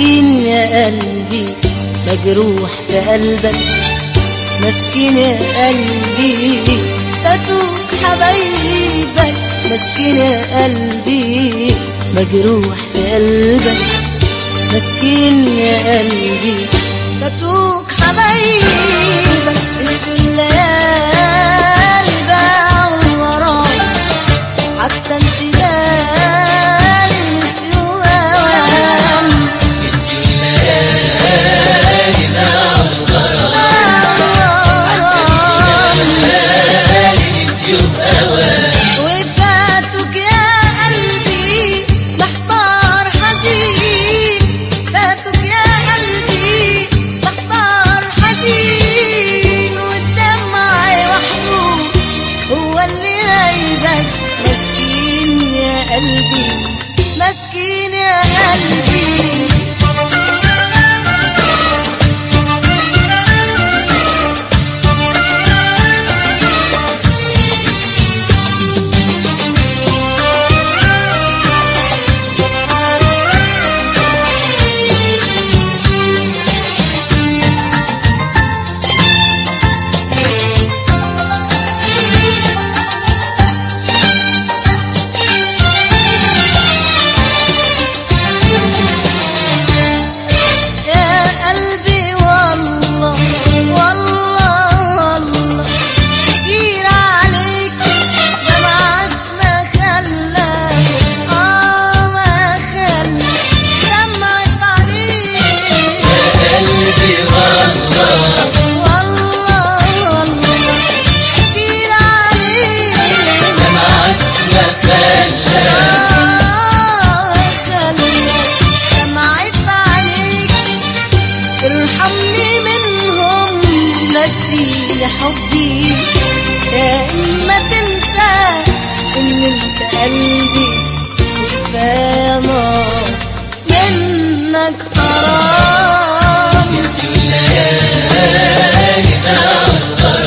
مسكين يا قلبي مجروح في قلبك مسكين يا قلبي فاتوك حبايبك مسكين يا قلبي مجروح في قلبك مسكين يا قلبي فاتوك حبايبك نسيوا الليالي باعوا وراك حتى انشغالي نسيوا هواك نسيوا الليالي باعوا الليالي نسيوا هواك وفاتك يا قلبي محتار حزين فاتك يا قلبي محتار حزين والدمع وحده هو اللي غايبك مسكين يا قلبي مسكين يا قلبي يا قلبي والله والله والله كتير عليك دمعك ما خلى اه ما خلى دمعك عليك قلبي والله والله والله كتير عليك دمعك ما خلى آه خلى دمعك عليك ارحمني منهم نسيني حبي يا اما تنسى ان انت قلبي كفايه نار منك حرام نسيوا الليالي باعوا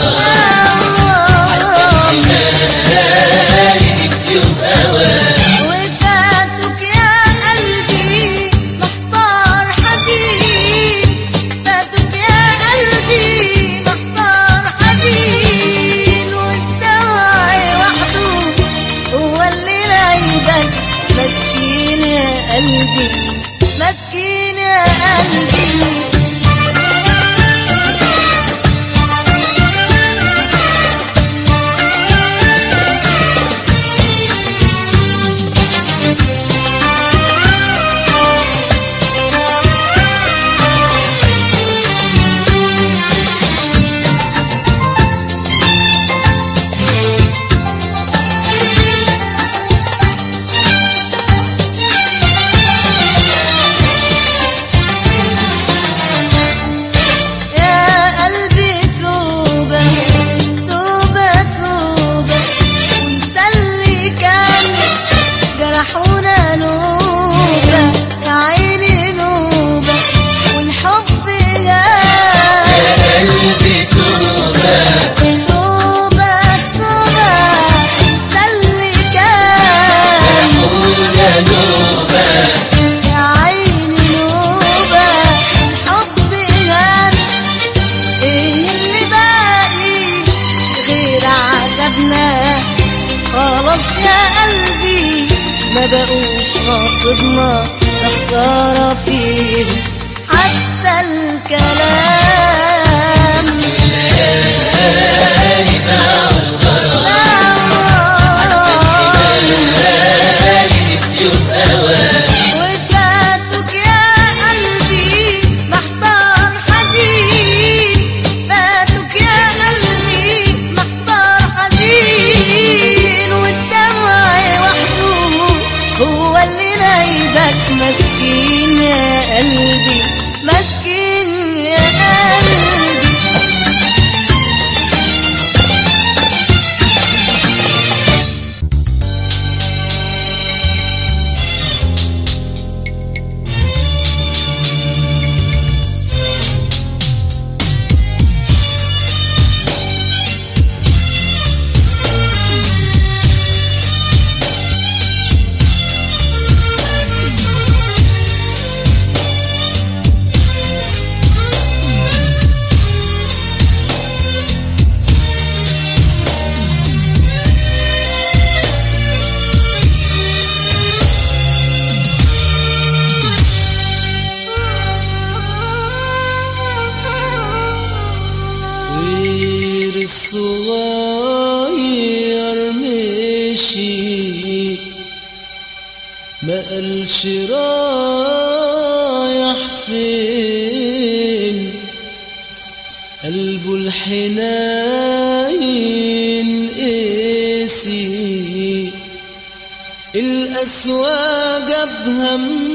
الليالي نسيوا هواك وفاتك يا قلبي محتار حزين فاتك يا قلبي محتار حزين والدمع وحده هو اللي رايدك مسكين يا قلبي مسكين يا قلبي يا قلبي توبة توبة توبة وانسى اللي كان جرحونا نوبة يا عيني نوبة والحب غاب قلبي توبة توبة توبة انسى اللي كان حولنا نوبة يا عيني نوبة الحب غاب ايه اللي باقي غير عذابنا خلاص يا قلبي ما بقوش ناصبنا ده خسارة فيهم حتى الكلام نسيوا الليالي باعوا الليالي نسيوا هواك وفاتك يا قلبي محتار حزين فاتك يا قلبي محتار حزين والدمع وحده هو اللي نايبك مسكين يا قلبي الصغير مشي ما قالش رايح فين قلبه الحنين قاسي الأسوى جابها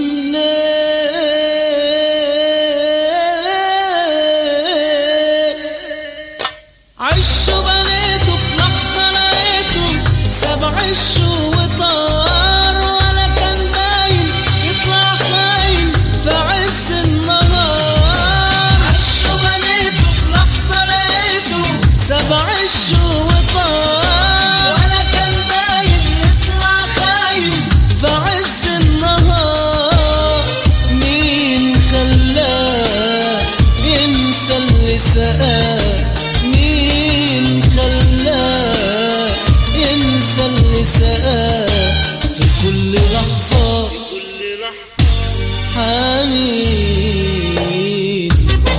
منين عشه بنيته في لحظة لقيته ساب عشه وطار ولا كان باين يطلع خاين في عز النهار عشه بنيته في لحظة لقيته ساب عشه وطار ولا كان باين يطلع خاين في عز النهار مين خلاه ينسى اللي سقاه مين خلاه ينسى اللي سقاه في كل لحظة حنين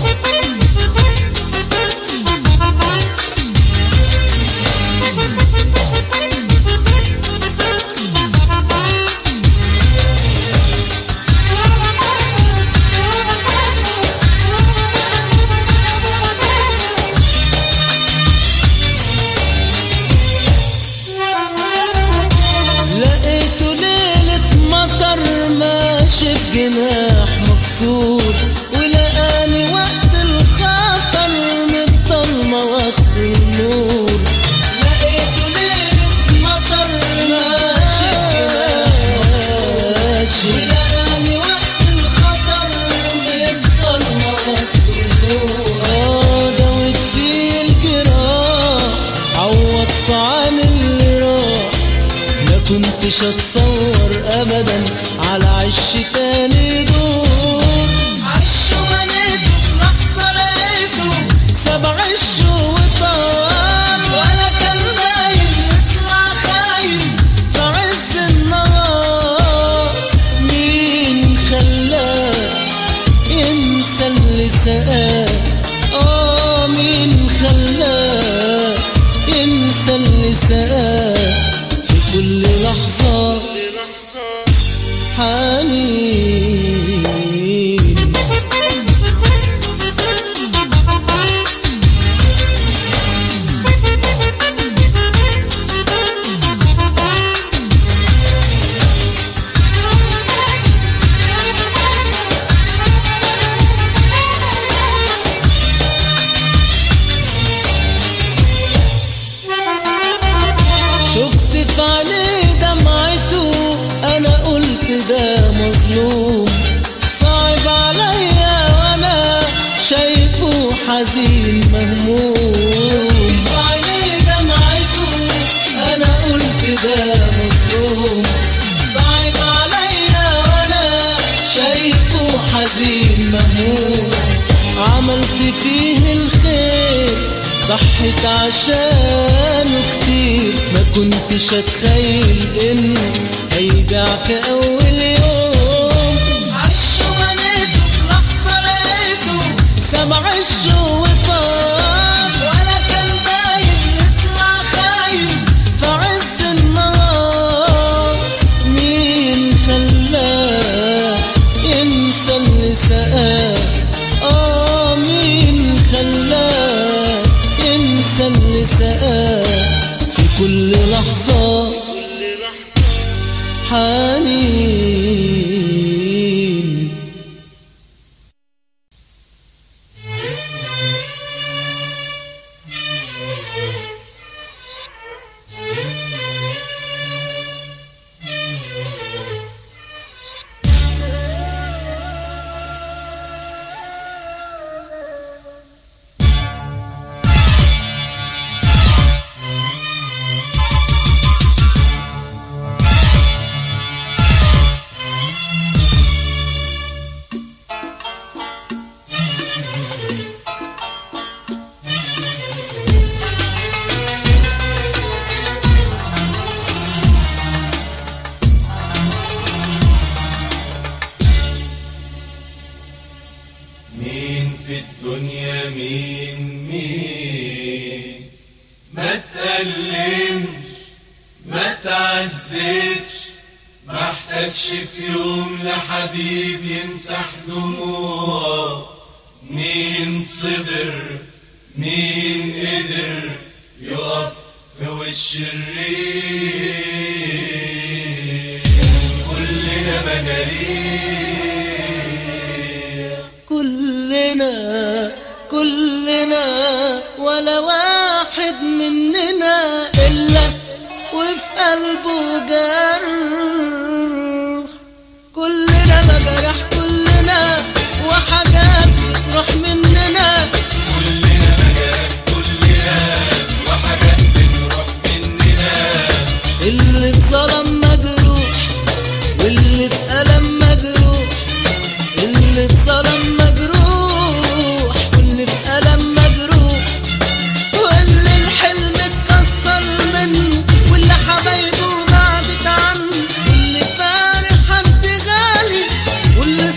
لقيته ليلة مطر ماشي بجناح مكسور ولقاني وقت الخطر من الضلمة وقت النور لقيته ليلة مطر ماشي بجناح مكسور ولقاني وقت الخطر من الضلمة وقت النور اه دوت فيه الجراح عوضت عن اللي راح ما كنتش اتصور ابدا على عش تاني دور عش بنيته في لحظة لقيته ساب عشه وطار ولا كان باين يطلع خاين في عز النهار مين خلاه ينسى اللي سقاه اه مين خلاه ينسى اللي سقاه في كل لحظة حنين شفت في عينيه دمعته انا قلت ده مظلوم صعب عليا وانا شايفه حزين مهموم في عينيه دمعته انا قلت ده مظلوم صعب عليا وانا شايفه حزين مهموم عملت فيه الخير ضحيت عشانه كتير ما كنتش اتخيل انه هيبيع في اول يوم عشه بنيته في لحظة لقيته ساب عشه وطار ولا كان باين يطلع خاين في عز النهار مين خلاه ينسى اللي سقاه اه مين خلاه ينسى اللي سقاه في كل لحظة حنين مين في الدنيا مين مين تألمش ما تعذبش ما احتاجش في يوم لحبيب يمسح دموعه مين صبر مين قدر يقف في وش الريح كلنا مجاريح كلنا كلنا ولا واحد مننا إلا وفي قلبه جرح كلنا مجرح كلنا وحاجات بتروح مننا كلنا مجال كلنا وحاجات بتروح مننا اللي اتظلم مجروح واللي في ألم مجروح اللي اتظلم مجروح واللي في ألم مجروح واللي الحلم اتكسر منه واللي حبايبه بعدت عنه واللي فارق حد غالي واللي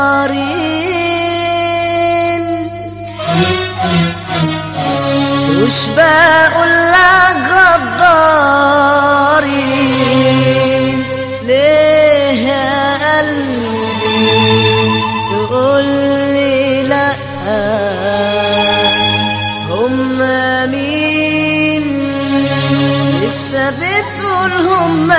غدارين وش بقول لك غدارين ليه يا قلبي تقول لي لا هم مين لسه بتقول هم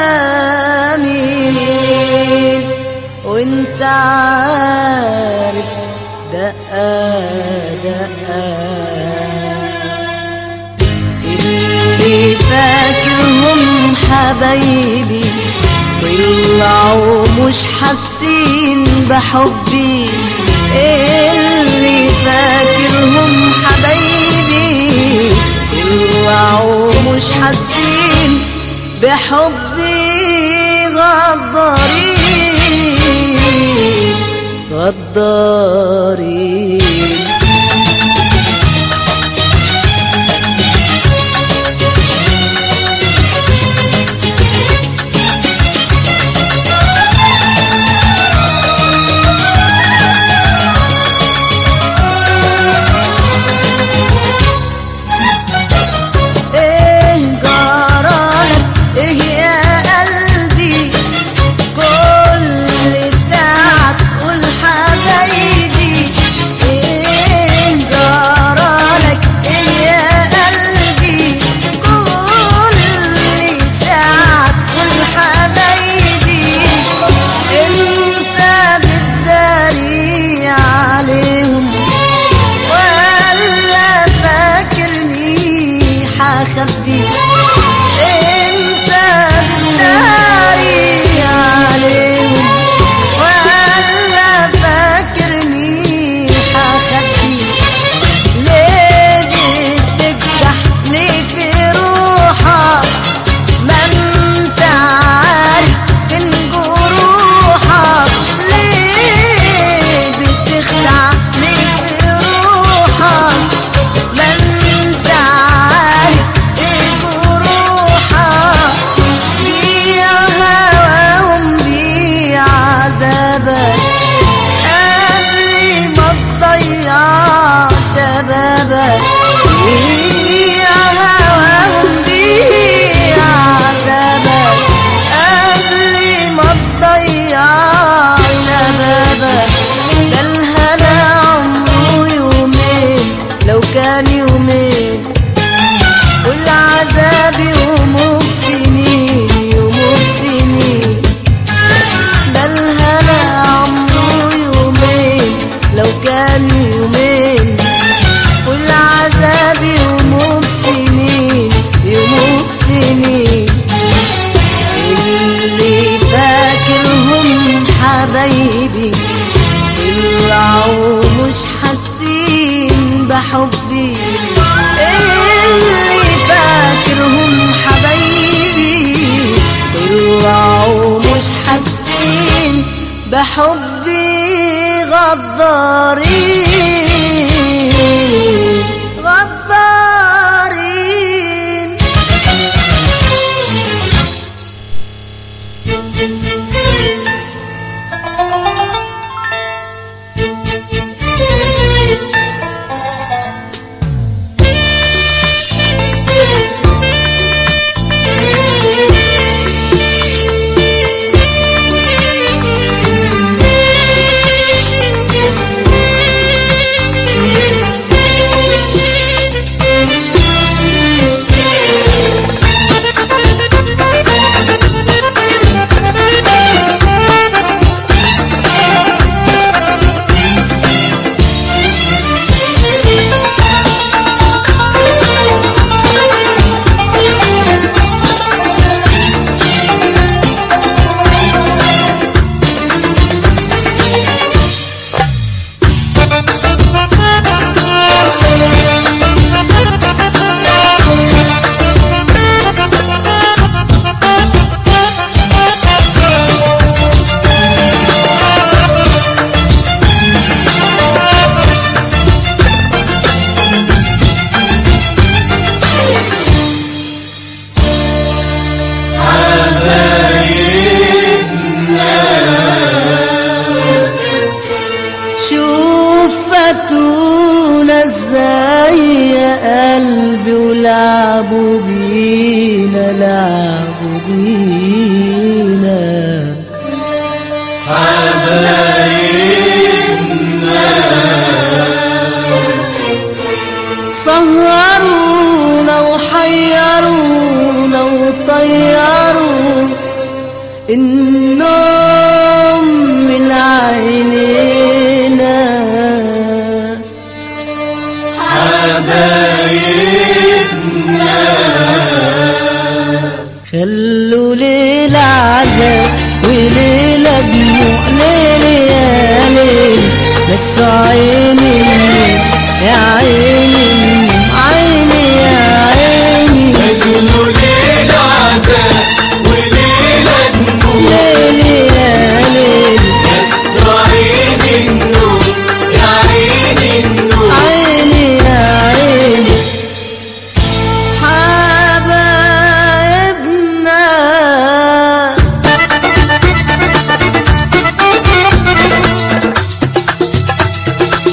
مين وانت عارف دقة دقة اللي فاكرهم حبايبي طلعوا مش حاسين بحبي اللي فاكرهم حبايبي طلعوا مش حاسين بحبي غدارين غدارين ايه جرالك ايه يا قلبي كل ساعة تقول حبايبي ايه جرالك ايه يا قلبي كل ساعة تقول حبايبي انت بتداري عليهم ولا فاكرني حخبي انت بتداري عليهم ولا فاكرني حخبي ليه بتكدح ليه في روحك ما انت عارف فين جروحك ليه بتخدع ليه في روحك ما انت عارف ايه جروحك بيع هواهم بيع عذابك قبل ما تضيع شبابك بيع هواهم بيع عذابك قبل ما تضيع شبابك ده الهنا عمره يومين لو كان يومين والعذاب يومه بسنين يومه بسنين ده الهنا عمره يومين لو كان يومين والعذاب يومه بسنين يومه بسنين اللي فاكرهم حبايبي طلعوا مش حاسين بحبي اللي فاكرهم حبايبي طلعوا مش حاسين بحبي غدارين غدارين شوف فاتونا ازاي يا قلبي ولعبوا بينا لعبوا بينا سهرونا وحيرونا وطيروا النوم من عينينا خلوا ليلة عذاب وليلة دموع ليل يا ليل بس عيني النوم يا عيني النوم عيني يا عيني كله ليلة عذاب وليلة دموع ليل يا ليل بس عيني النور يا عيني النور عيني يا عيني حبايبنا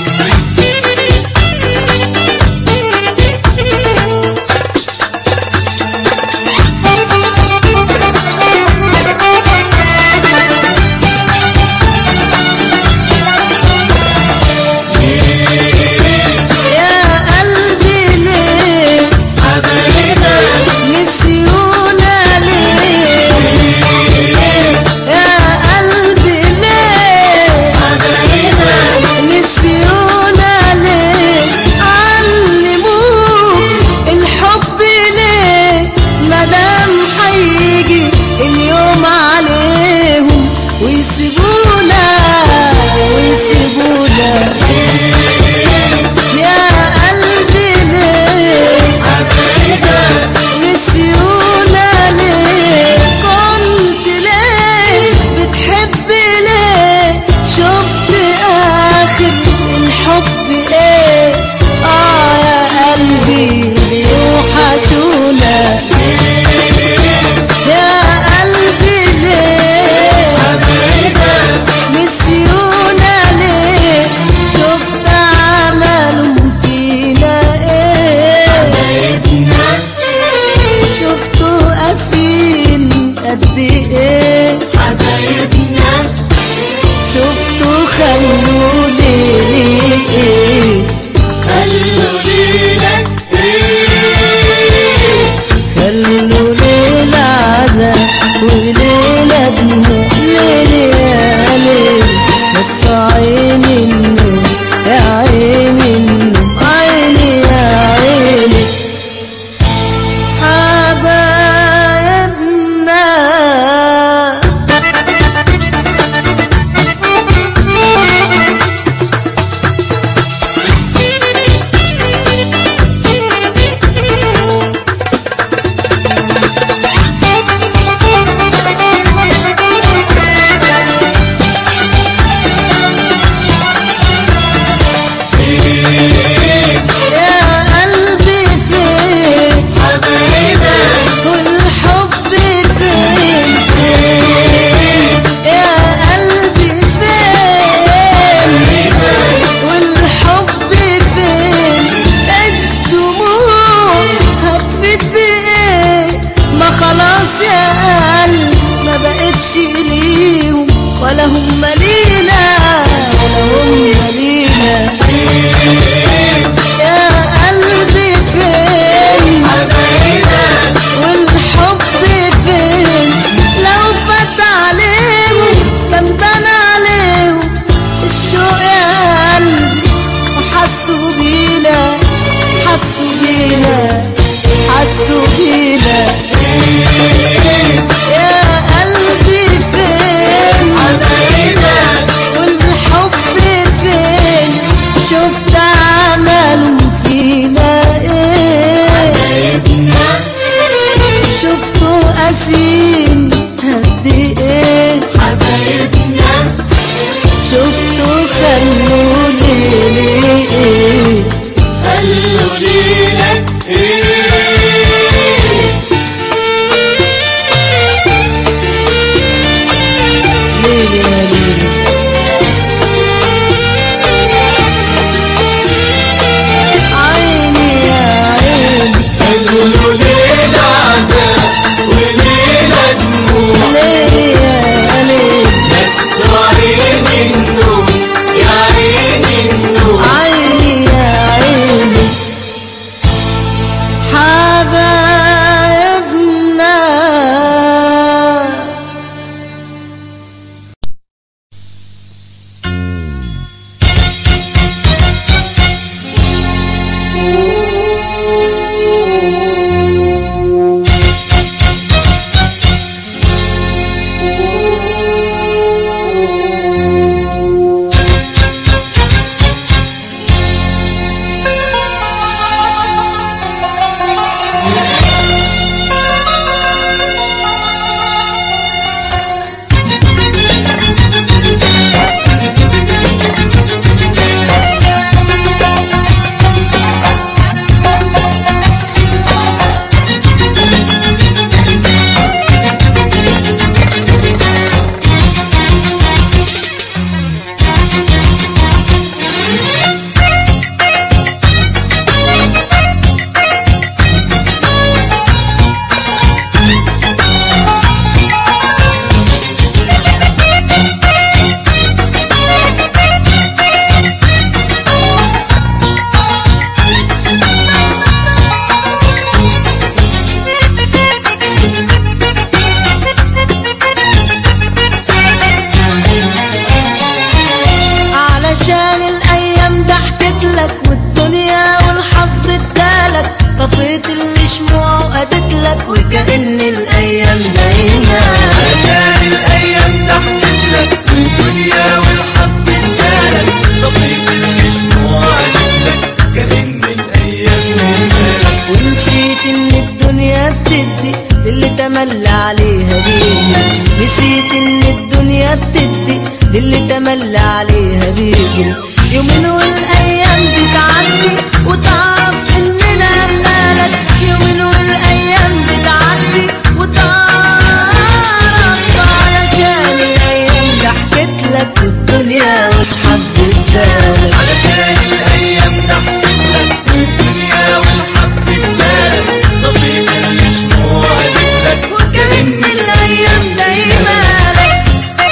تملى عليها بيجري نسيت ان الدنيا بتدي للي تملى عليها بيجري يومين والايام بتعدي وتعرف اننا بقالك يومين والايام بتعدي وتعرف علشان الايام ضحكت لك الدنيا والحظ ادالك علشان الايام ضحكت لك والدنيا والحظ ادالك طفيت الشموع لك وكأن الايام دايما لك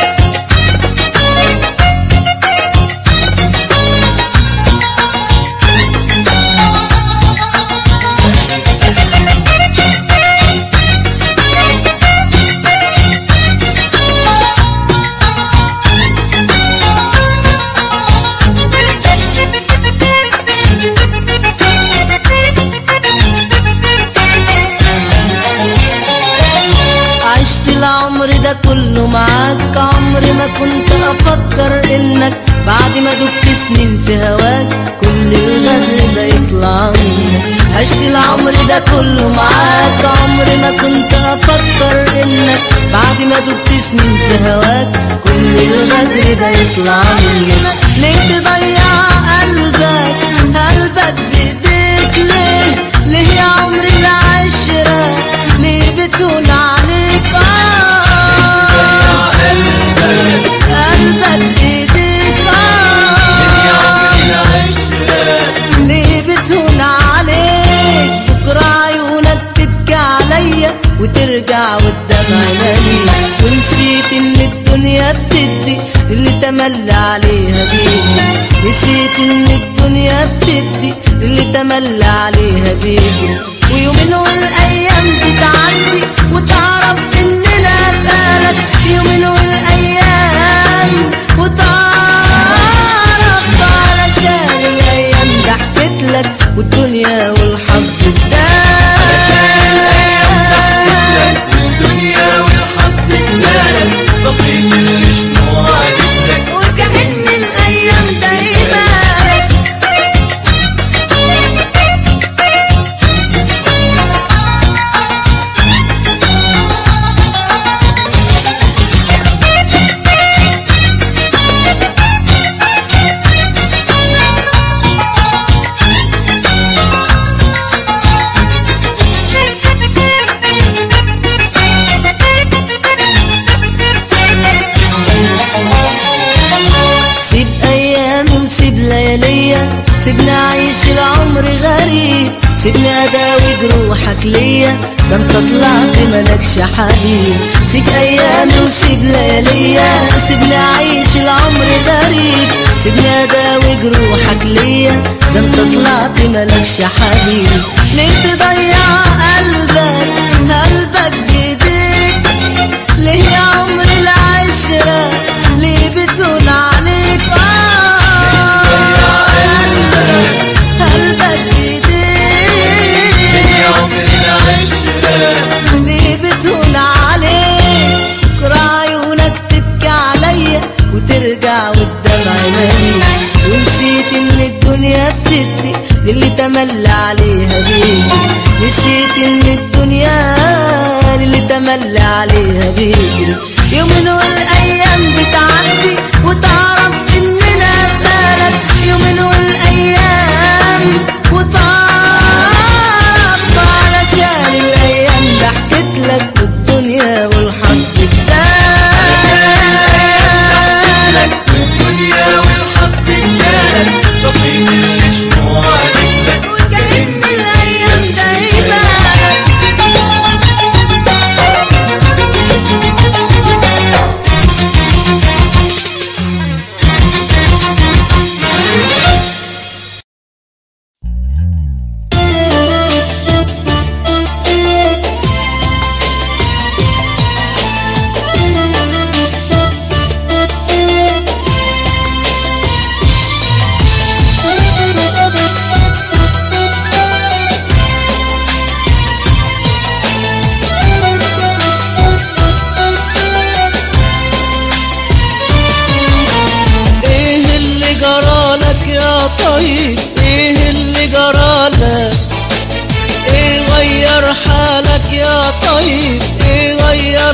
عشت العمر ده كله معاك عمري ما كنت افكر انك بعد ما دبت سنين في هواك كل الغدر ده يطلع منك عشت العمر ده كله معاك عمري ما كنت افكر انك بعد ما دبت سنين في هواك كل الغدر ده يطلع منك ليه تضيع قلبك قلبك بايديك ليه ليه يا عمري العشرة ليه بتون عليك آه قلبك بايديك آه ليه بتهون عليك بكرة عيونك تبكي عليا وترجع والدمع مالي ونسيت ان الدنيا بتدي اللي تملى عليها بيجري نسيت ان الدنيا بتدي اللي تملى عليها بيجري ويومين والايام بتعدي وتعرف اننا بقالك يومين والايام وتعرف علشان الايام ضحكت لك والدنيا والحظ اداك والدنيا والحظ ادالك طفيت الشموع لك وكأن الايام دايما سيب ايامي وسيب لياليا سيبني اعيش العمر غريب سيبني اداوي جروحك ليا ده انت طلعت ملكش حبيب سيب ايامي وسيب لياليا سيبني اعيش العمر غريب سيبني اداوي جروحك ليا ده انت طلعت ملكش حبيب ليه تضيع قلبك قلبك بايديك ليه يا عمر العشرة ليه بتون عليك آه قلبك بايديك يا عمر العشرة ليه بتون عليك بكرة عيونك تبكي عليا وترجع والدمع مالي ونسيت ان الدنيا بتدي للي تملى عليها بيجري نسيت ان الدنيا للي تملى عليها بيجري يومين والايام بتعدي وتعرف اننا بقالك يومين والايام وتعرف علشان الايام ضحكت لك والدنيا والحظ ادالك والدنيا والحظ ادالك طفيت الشموع لك وكأن الايام دايما ايه اللي جرالك يا طيب ايه اللي جرالك ايه غير حالك يا طيب ايه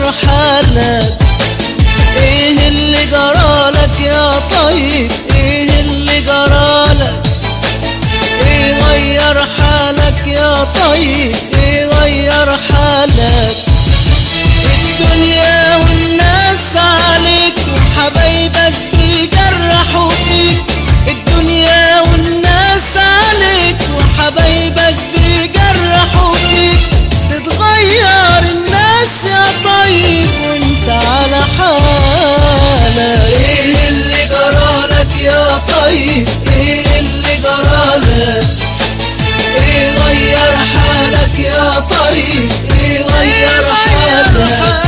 غير حالك ايه اللي جرالك يا طيب ايه اللي جرالك ايه غير حالك يا طيب ايه غير حالك الدنيا والناس عليك وحبايبك بيجرحوا فيك الدنيا والناس عليك وحبايبك بيجرحوا فيك تتغير الناس يا طيب وانت على حالك ايه اللي جرالك يا طيب ايه اللي جرالك ايه غير حالك يا طيب ايه غير حالك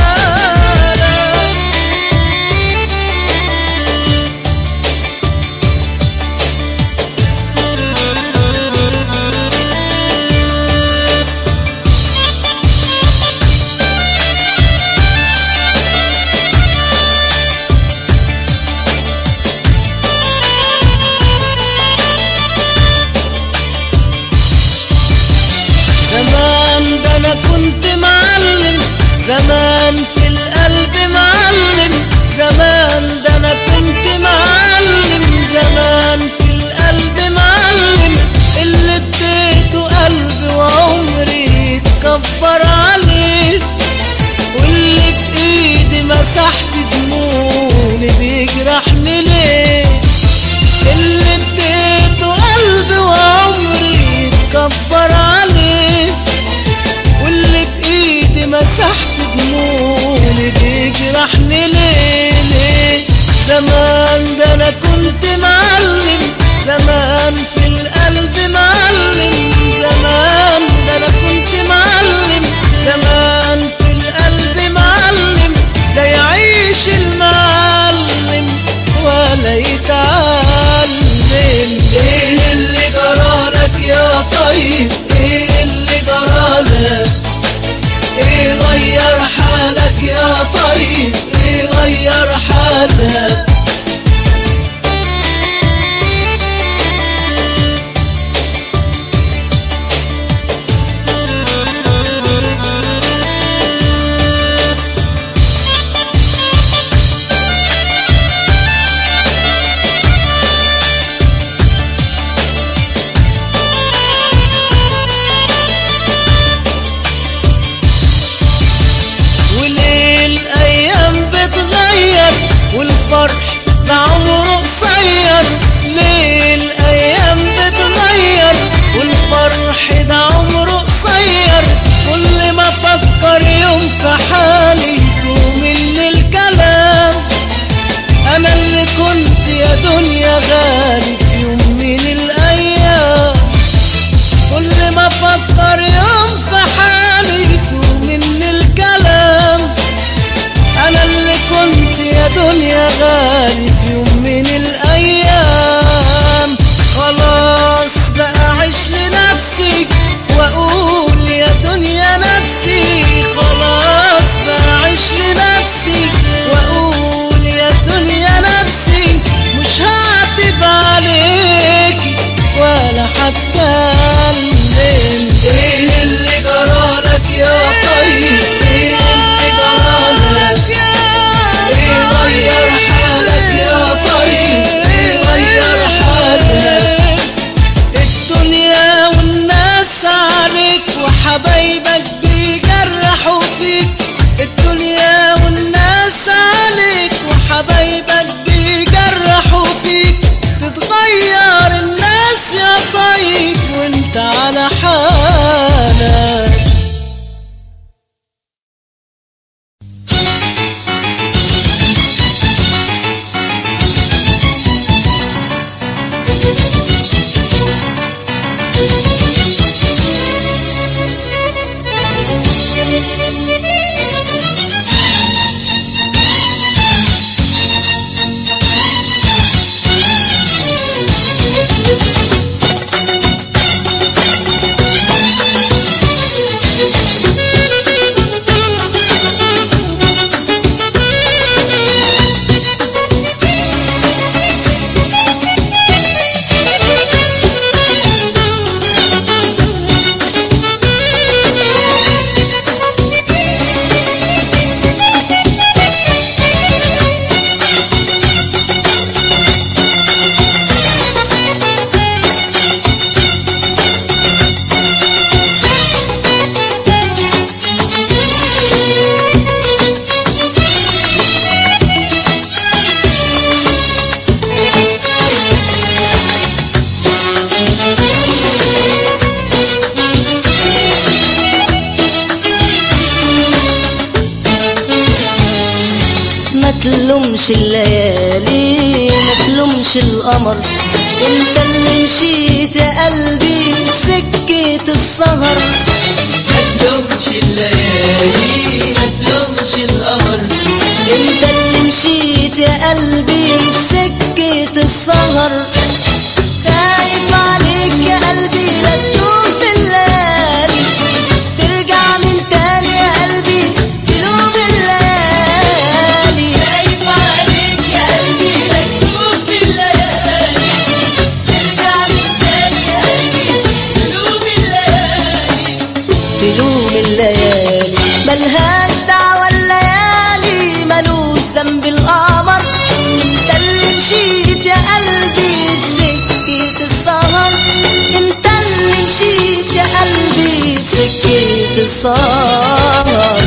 زمان ده انا كنت معلم زمان في القلب معلم زمان ده انا كنت معلم زمان في القلب معلم اللي اديته قلبي وعمري اتكبر عليه واللي بايدي مسحت دموعي بيجرحني ليه اللي اديته قلبي وعمري اتكبر عليه واللي بايدي مسحت دموعي بيجرحني ليه ليه زمان ده انا كنت معلم زمان في القلب معلم زمان ده انا كنت معلم زمان في القلب معلم ده يعيش المعلم ولا يتعلم ايه اللي جرالك يا طيب ايه اللي جرالك ايه غير حالك يا طيب ايه غير حالك وليه الايام بتغير والفرح ده عمره قصير ليه الايام بتغير والفرح ده عمره قصير كل ما افكر يوم في حالي مني الكلام انا اللي كنت يا دنيا غالي في يوم من الايام كل ما افكر يوم في حالي مني الكلام انا اللي كنت يا دنيا غالي في يوم من الايام خلاص بقى اعيش لنفسي واقول يا دنيا نفسي خلاص بقى اعيش لنفسي واقول يا دنيا نفسي مش هعتب عليكي ولا هتكلم ايه اللي جرالك يا طيب ايه اللي جرالك ايه غير حالك يا طيب ايه غير حالك الدنيا والناس عليك وحبايبك بيجرحوا فيك الدنيا والناس عليك وحبايبك بيجرحوا فيك تتغير الناس يا طيب وانت على حالك تلومش الليالي ما تلومش القمر انت اللي مشيت يا قلبي سكة السهر ما تلومش الليالي ما تلومش القمر انت اللي مشيت يا قلبي سكة السهر خايف عليك يا قلبي لا تدوم في الليالي ترجع من تاني يا قلبي تلوم الليالي خايف عليك يا قلبي لا تدوم في الليالي ترجع من تاني يا قلبي تلوم الليالي تلوم الليالي ملهاش دعوة الليالي ملوش ذنب القمر انت اللي مشيت يا قلبي بسكة السهر انت اللي مشيت يا قلبي بسكة السهر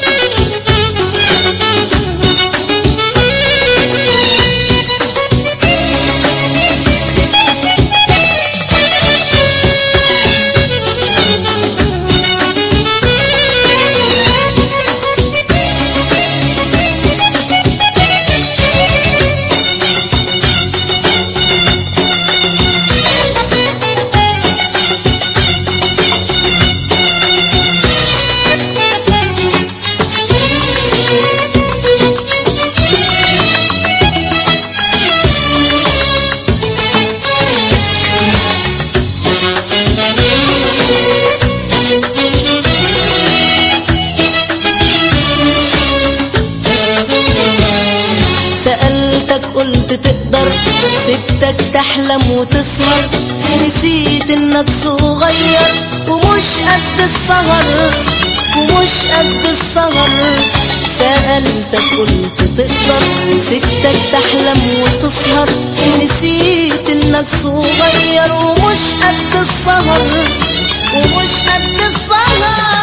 سألتك قلت تقدر سبتك تحلم وتسهر نسيت انك صغير ومش قد السهر ومش قد السهر سألتك قلت تقدر سبتك تحلم وتسهر نسيت انك صغير ومش قد السهر ومش قد السهر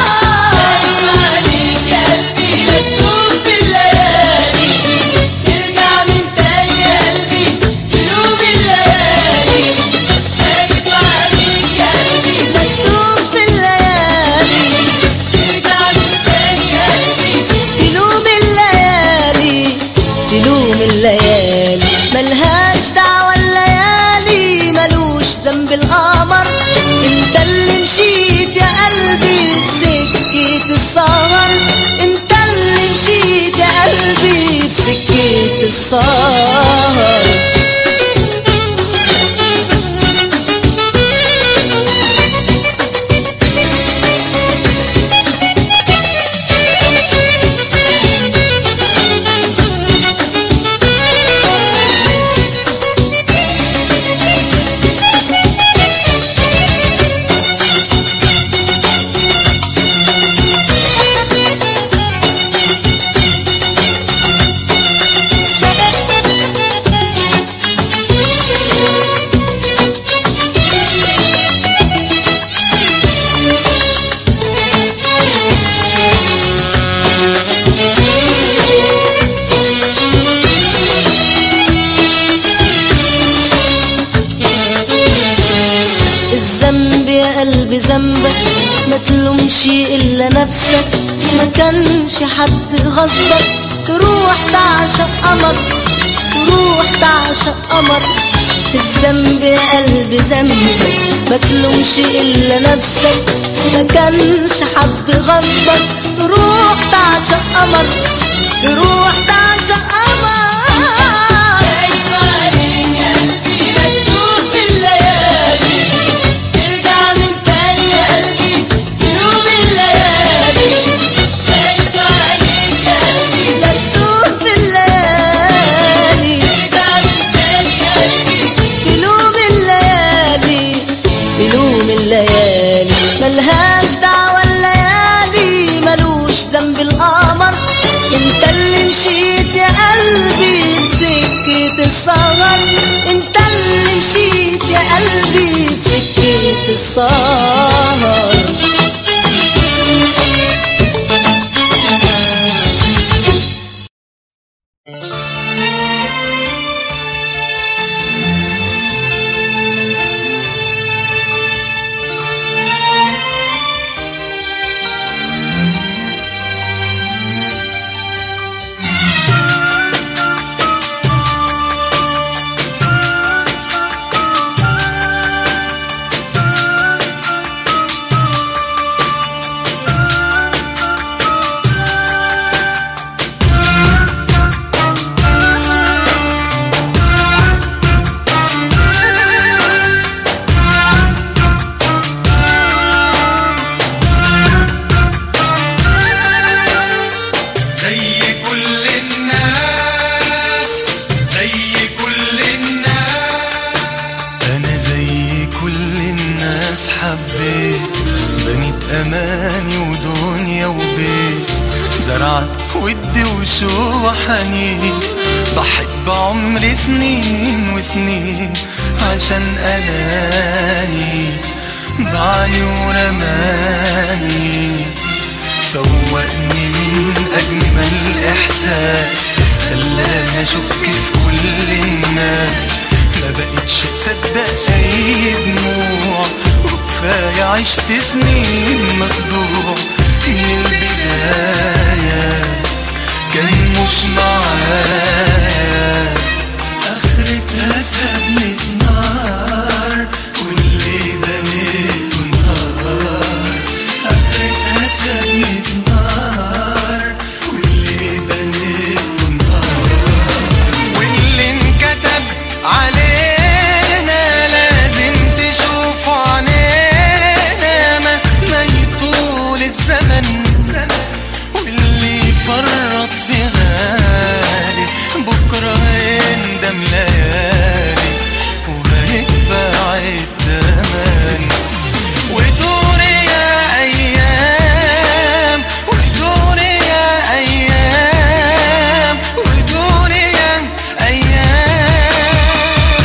عليك يا قلبي لا تدوم في الليالي ترجع من تاني يا قلبي تلوم الليالي خايف عليك يا قلبي لا تدوم في الليالي ترجع من تاني يا قلبي تلوم الليالي تلوم الليالي ملهاش دعوة الليالي ملوش ذنب القمر انت اللي مشيت يا قلبي بسكة السهر انت اللي مشيت يا قلبي بسكة السهر الذنب يا قلبي ذنبك ما تلومش الا نفسك ما كانش حد غصبك تروح تعشق قمر تروح تعشق قمر الذنب يا قلبي ذنبك ما تلومش الا نفسك ما كانش حد غصبك تروح تعشق قمر تروح تعشق قمر خايف عليك يا قلبي لا تدوم في الليالي ترجع من تاني يا قلبي تلوم الليالي خايف عليك يا قلبي لا تدوم في الليالي ترجع من تاني يا قلبي تلوم الليالي تلوم الليالي ملهاش دعوة الليالي ملوش ذنب القمر انت اللي مشيت يا قلبي بسكة السهر انت اللي مشيت يا قلبي بسكة السهر أماني ودنيا وبيت زرعت ودي وشوق وحنين ضحيت بعمري سنين وسنين عشان أناني ضاعني ورماني فوقني من أجمل إحساس خلاني أشك في كل الناس ما بقتش أصدق أي دموع وكفاية عشت سنين مخدوع من البداية كان مش معايا آخرتها سابني في نار واللي بنيته نهار آخرتها سابني في نار واللي بنيته نهار واللي انكتب علينا لازم تشوفوا علينا ما ما يطول الزمن واللي فرط في غالي بكرة يندم ليالي وهيدفع الثمن ودوري يا أيام ودوري يا أيام ودوري يا أيام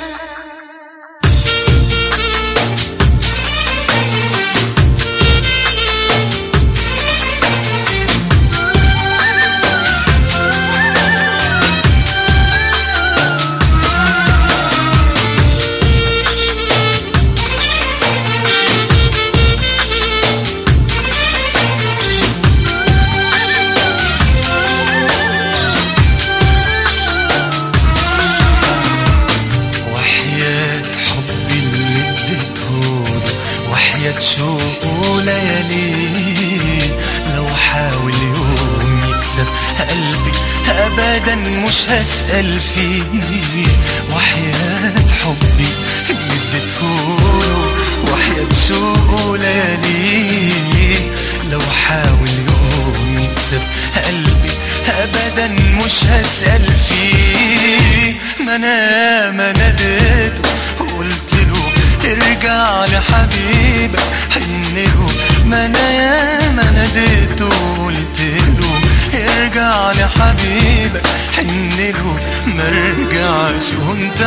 وحياة حبي اللي اديتهوله وحياة شوقه ليالي لو حاول يوم يكسب قلبي ابدا مش هسأل فيه وحياة حبي اللي اديتهوله وحياة شوقه ليالي لو حاول يوم يكسب قلبي ابدا مش هسأل فيه ما انا ما ناديته قلت له ارجع لحبيبك حن له ما انا يا ما ناديته قلت له ارجع لحبيبك حن له ما رجعش وانت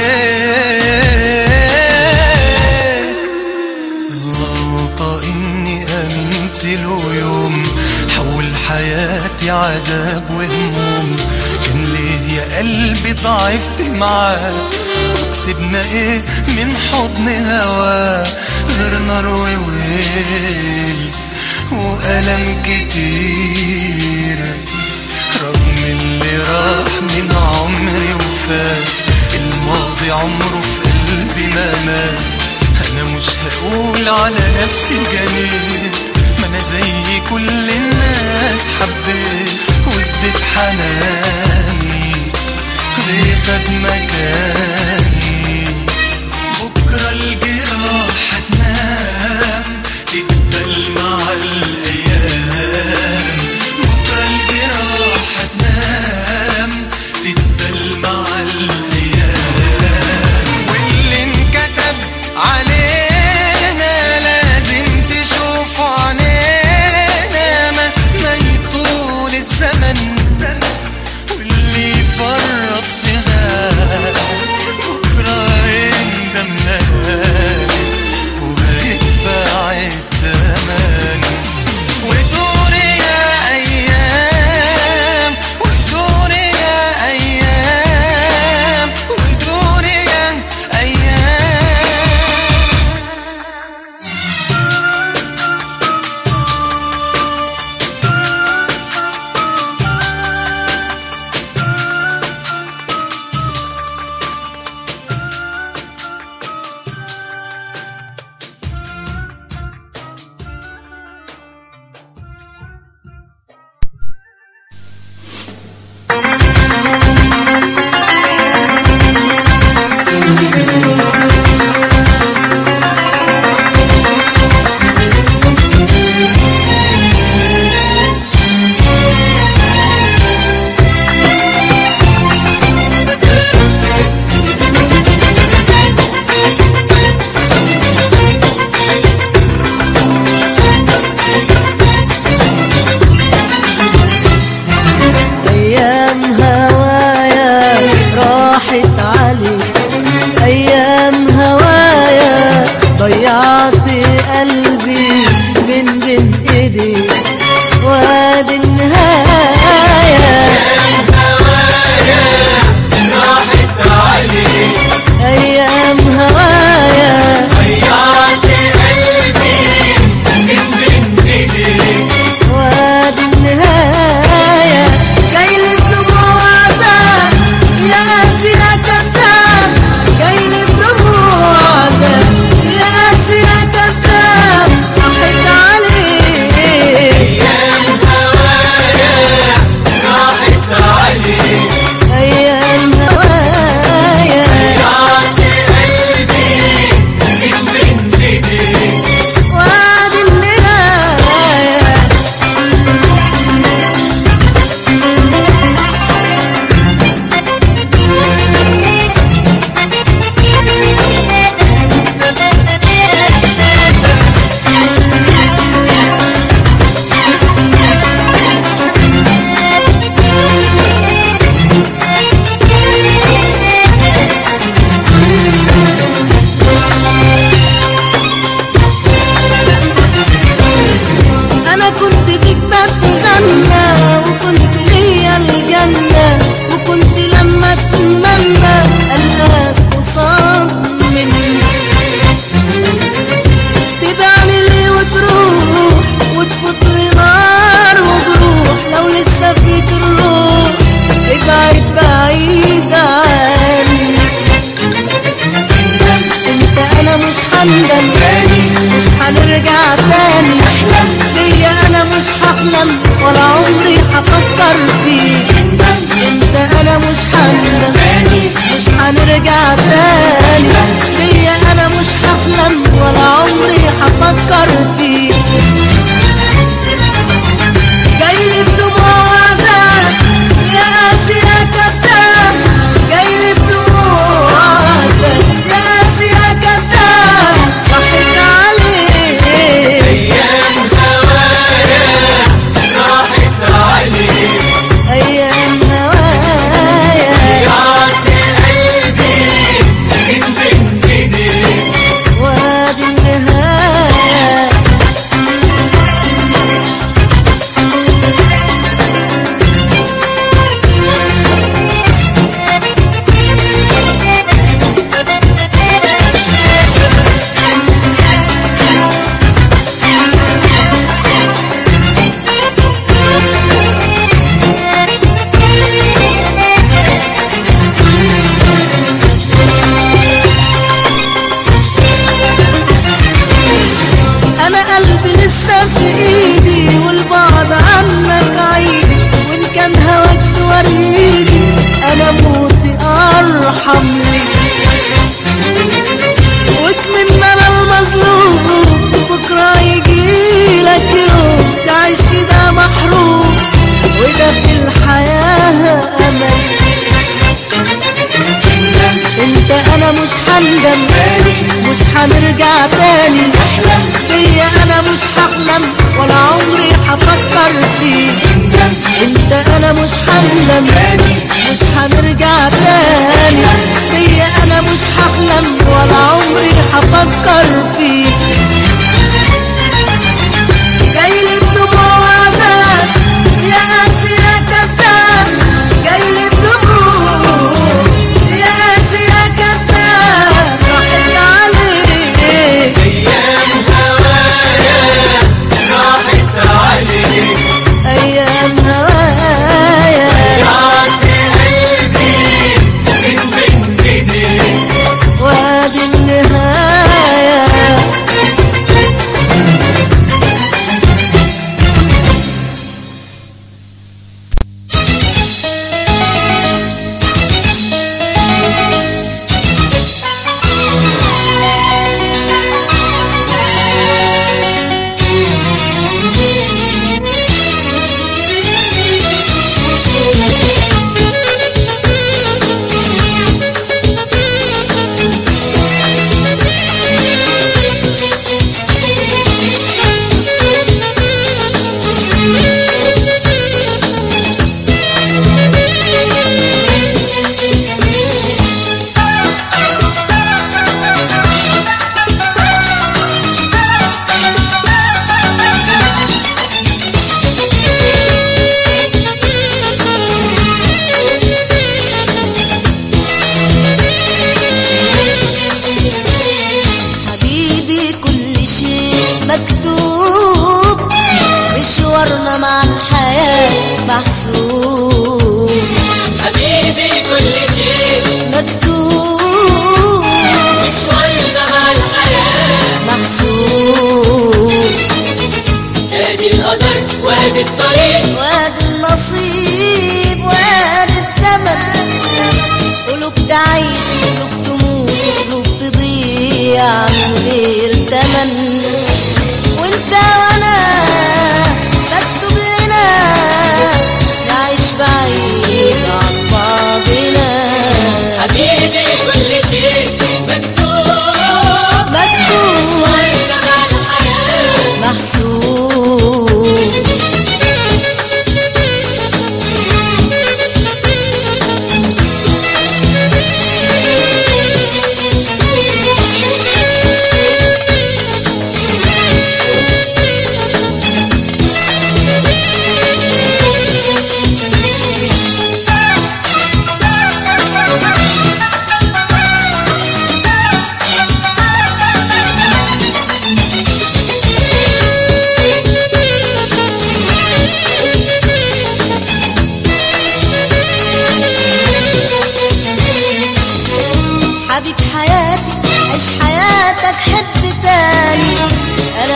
عليه غلطة إني أمنت له يوم حول حياتي عذاب وهموم كان ليه يا قلبي ضعفت معاه وكسبنا إيه من حضن هواه غير نار وويل وألم كتير رغم اللي راح من عمري وفات الماضي عمره في قلبي ما مات انا مش هقول على نفسي جنيت ما انا زي كل الناس حبيت واديت حناني ليه خد مكاني بكرة الجراح هتنام تقبل مع الأيام بكرة الجراح هتنام تقبل مع الأيام واللي انكتب علينا لازم تشوفوا علينا ما ما يطول الزمن واللي فرط في غاب بكرة يندم ليالي وهيدفع الثمن ودوري يا أيام ودوري يا أيام ودوري يا أيام انا مش هندم مش هنرجع تاني احلم بيا انا مش هحلم ولا عمري هفكر فيك انت انا مش هندم مش هنرجع تاني بيا انا مش هحلم ولا عمري هفكر فيك جايلي بدموع وعذاب يا قاسي يا كذاب جايلي بدموع وعذاب يا قاسي يا كذاب ضحكت عليك أيام هوايا راحت عليك ايام هوايا ضيعت قلبي من بين ايديك وادي النهايه انا قلبي لسه في ايدي والبعد عنك عيدي وان كان هواك في وريدي انا موتي ارحم لي وكمن انا المظلوم بكره يجيلك يوم تعيش كده محروم وده في الحياه امل انت انا مش هندم مش هنرجع تاني احلم بيا انا مش هحلم ولا عمري هفكر فيك انت انا مش هندم مش هنرجع تاني بيا انا مش هحلم ولا عمري هفكر فيك جايلي بدموع وعذاب يا قاسي يا كذاب جايلي بدموع يا قاسي يا كذاب راحت عليك أيام هوايا راحت عليك ايام هوايا ضيعت قلبي من بين ايديك وادي النهايه حبيبي كل شيء مكتوب مشوارنا مع الحياة محسوب حبيبي كل شيء مكتوب مشوارنا مع الحياة محسوب ادي القدر وادي الطريق وادي النصيب وادي الزمن قلوب تعيش قلوب تموت قلوب تضيع من غير تمن وانت وانا مكتوب لنا نعيش بعيد عن بعضنا حبيبي كل شيء مكتوب مكتوب مشوارنا مع الحياة محسوب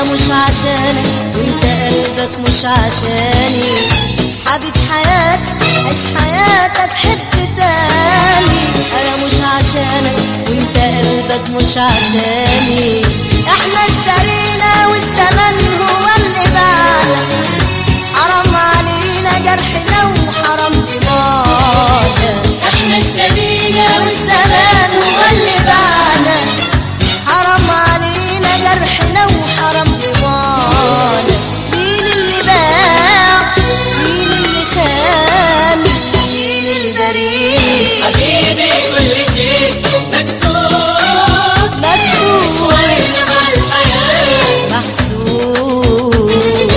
مش عشانك وانت قلبك مش عشاني حبيب حياتي عيش حياتك حب تاني انا مش عشانك وانت قلبك مش عشاني احنا اشترينا والزمن هو اللي باعنا حرام علينا جرحنا وحرام دماغنا احنا اشترينا والزمان هو اللي باعنا حرام علينا جرحنا وحرام ضمانا مين اللي باع مين اللي خان مين البريء حبيبي كل شيء مكتوب مكتوب مشوارنا مع الحياة محسوب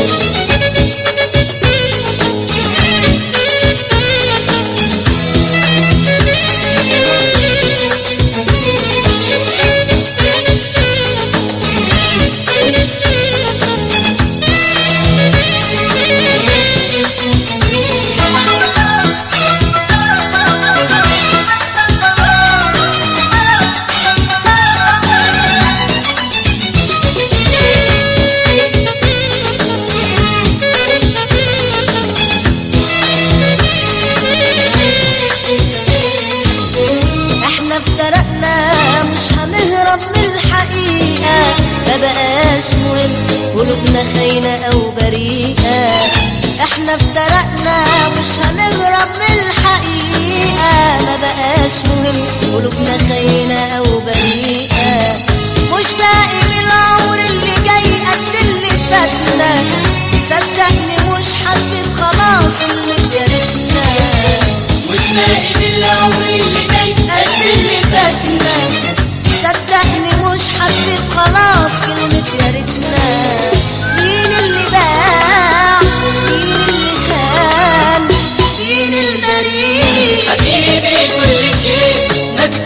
احنا افترقنا مش هنهرب من الحقيقة ما بقاش مهم قلوبنا خاينة او بريئة احنا افترقنا مش هنهرب من الحقيقة ما بقاش مهم قلوبنا خاينة او بريئة مش باقي من العمر اللي جاي قد اللي فاتنا صدقني مش حبيت خلاص اللي يا ريتنا مش باقي من العمر اللي جاي قد اللي فاتنا صدقني مش حبيت خلاص كلمة يا ريتنا مين اللي باع مين اللي خان مين البريء حبيبي كل شيء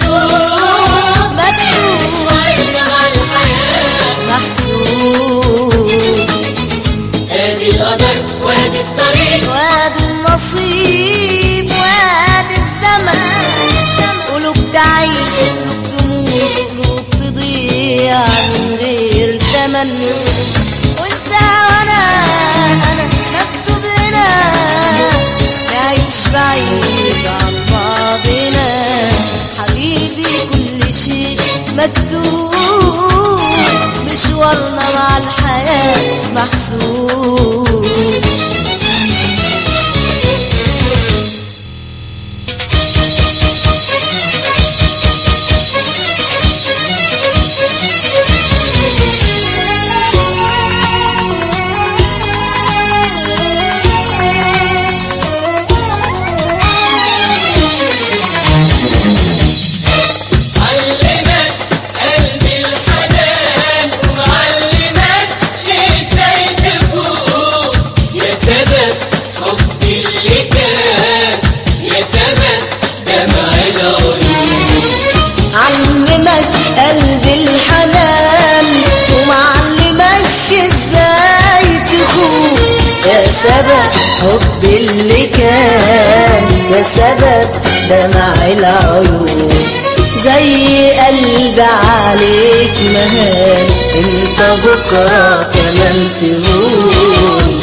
مكتوب مكتوب مشوارنا مع الحياة محسوب ادي القدر وادي الطريق وادي النصيب وادي الزمن قلوب تعيش قلوب تموت قلوب تضيع من غير تمن وانت وانا انا مكتوب لنا نعيش بعيد عن بعضنا حبيبي كل شيء مكتوب مشوارنا مع الحياة محسوب علمك قلبي الحنان ومعلمك شي ازاي تفوق يا سبب حبي اللي كان يا سبب دمع العيون علمك قلبي الحنان ومعلمكش ازاي تخون يا سبب حب اللي كان يا سبب دمع العيون زي قلب عليك مهان انت بكرة كمان تهون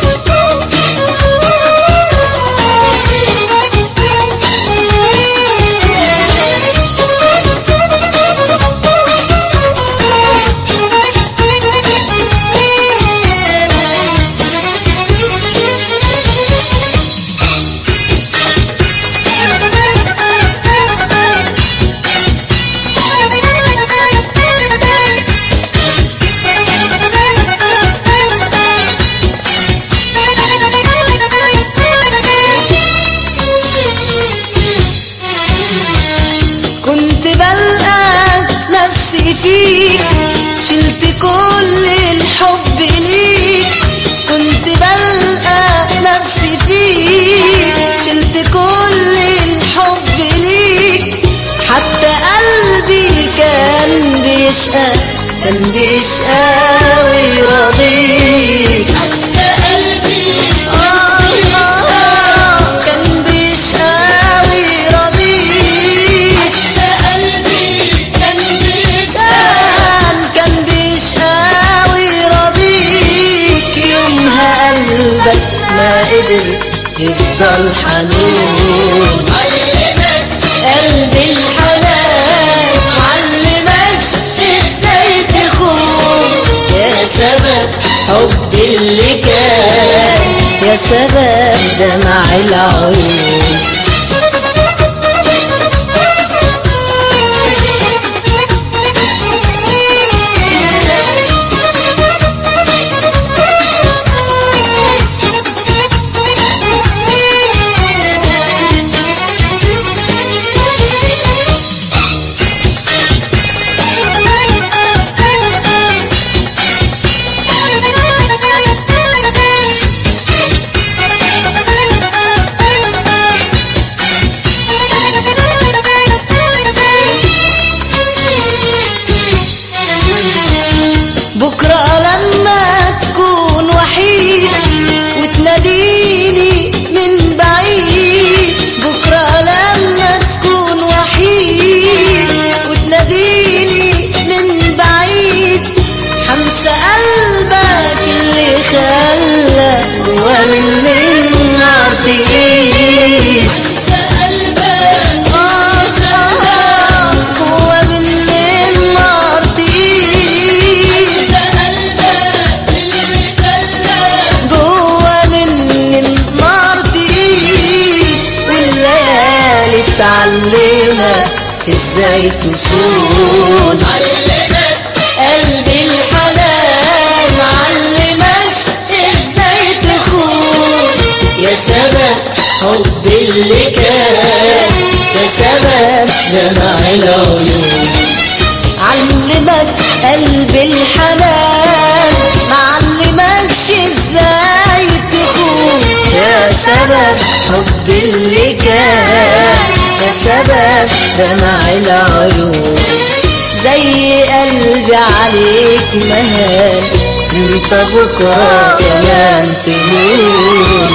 كنت بلقى نفسي فيك شلت كل الحب ليك كنت بلقى نفسي فيك شلت كل الحب ليك حتى قلبي كان بيشقى كان بيشقى ويرضيك حتى قلبي آه آه كان بيشقى ويرضيك حتى قلبي كان بيشتاق كان كان بيشقى ويرضيك الحنون قلبي الحنان معلمكش ازاي تخون يا سبب حبي اللي كان يا سبب دمع العيون بكرة لما تكون وحيد وتناديني من بعيد بكرة لما تكون وحيد وتناديني من بعيد حنسى قلبك اللي خلى جوا مني النار تقيل آه آه جوا مني النار تقيل جوا مني النار تقيل والليالي تعلمك ازاي تصون قلبي الحنان معلمكش ازاي تخون يا سبب حبي اللي كان يا سبب دمع العيون علمك قلبي الحنان معلمكش ازاي تخون يا سبب حبي اللي كان يا سبب دمع العيون زي قلبي عليك مهان انت بكره كمان تهون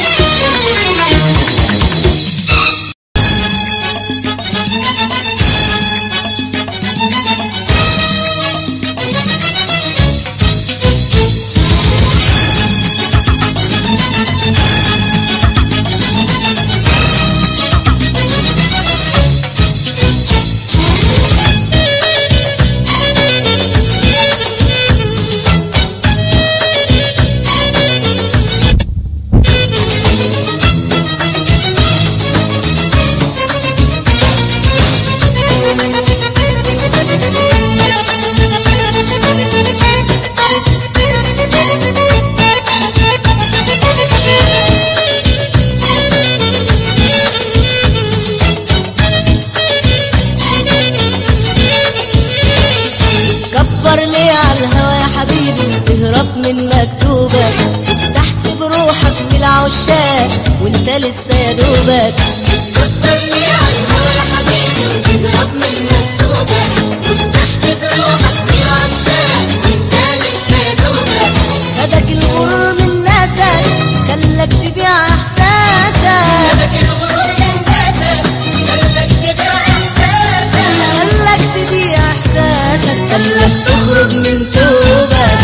كبر لي على الهوى يا حبيبي تهرب من مكتوبك تحسب روحك من العشاق وانت لسه يا دوبك خدك الغرور من ناسك خلك تبيع احساسك خلك تبيع احساسك خلك تخرج من توبك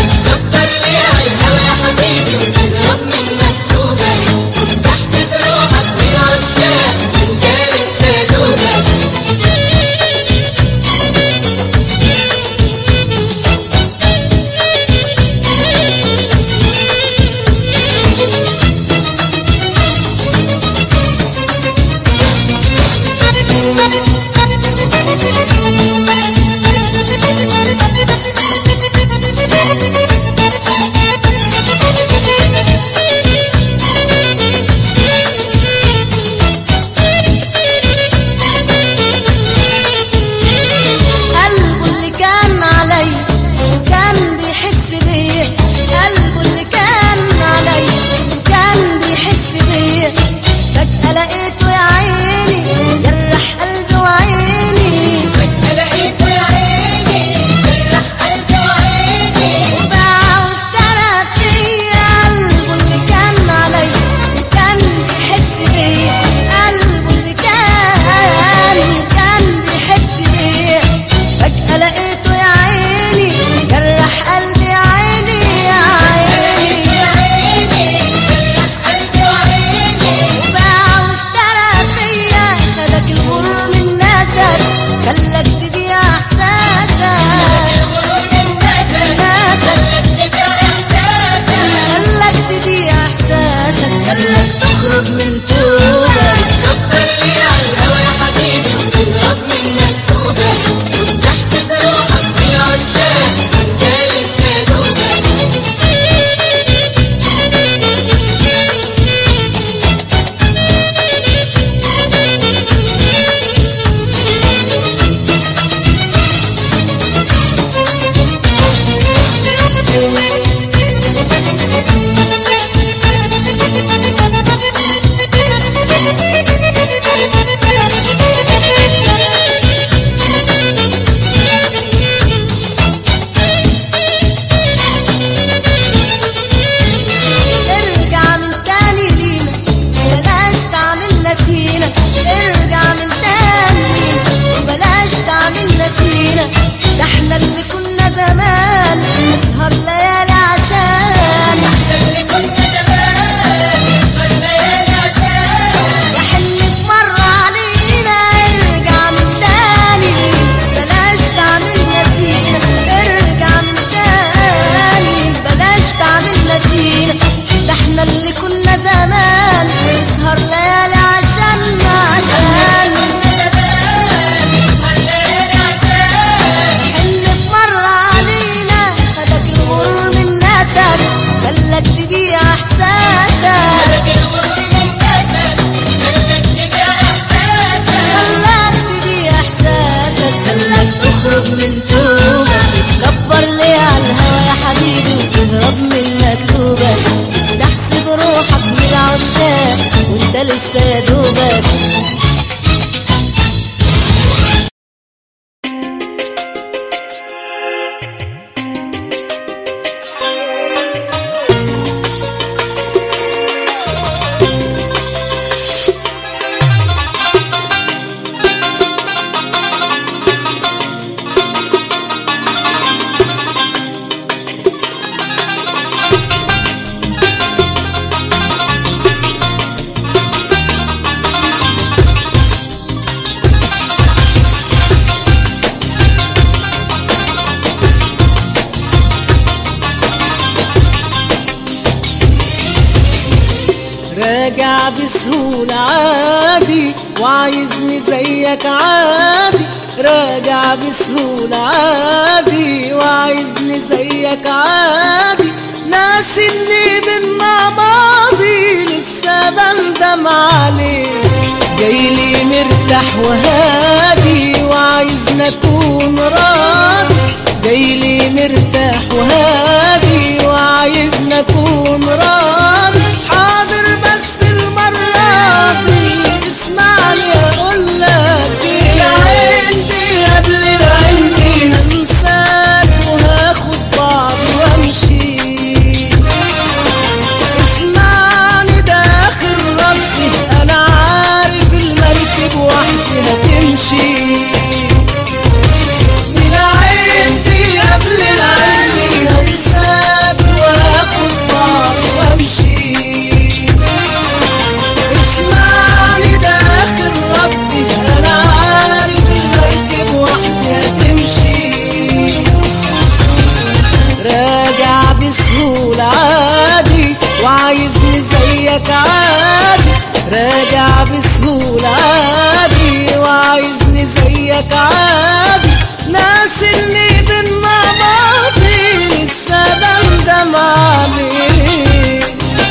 قلبه اللي كان علي وكان بيحس بيا قلبه اللي كان علي وكان بيحس بيا فجأة لقيته يا عيني جرح قلبي وعيني وباع واشترى فيا قلبه اللي كان علي وكان بيحس بيا قلبه اللي كان كان بيحس بيا فجأة لقيته يا عيني جرح قلبي يا عيني يا عيني وباع زمان نسهر ليالي عشان اللي كنا زمان والليالي عشان وحن في مرة علينا ارجع من تاني بلاش تعمل نسينا ارجع من تاني بلاش تعمل نسينا ده احنا اللي كنا زمان نسهر ليالي عشان عشان والليالي عشان حن في مرة علينا خدك الغرور من ناسك خلك تبيع احساسك الغرور ممتازك خلك تبيع احساسك خلاك تبيع احساسك خلاك تخرج من توبك تكبر ليه على الهوا يا حبيبي وتهرب من مكتوبك تحسب روحك من العشاق وانت لسه يا دوبك راجع بسهولة عادي وعايزني زيك عادي راجع بسهولة عادي وعايزني زيك عادي ناسي اللي بينا ماضي لسه بندم عليه جايلي مرتاح وهادي وعايزني اكون راضي جايلي مرتاح وهادي وعايزني اكون راضي حاضر بس المرة دي اسمعني اقول لك العين دي قبل العين دي هنساك وهاخد بعضي وامشي اسمعني ده اخر ردي انا عارف المركب وحدي هتمشي من العين دي قبل العين دي هنساك وهاخد بعضي وامشي اسمعني ده اخر ردي انا عارف المركب وحدي هتمشي راجع بسهولة عادي وعايزني زيك عادي راجع بسهولة عادي وعايزني زيك عادي ناس اللي بينا ماضي لسه بندم عليه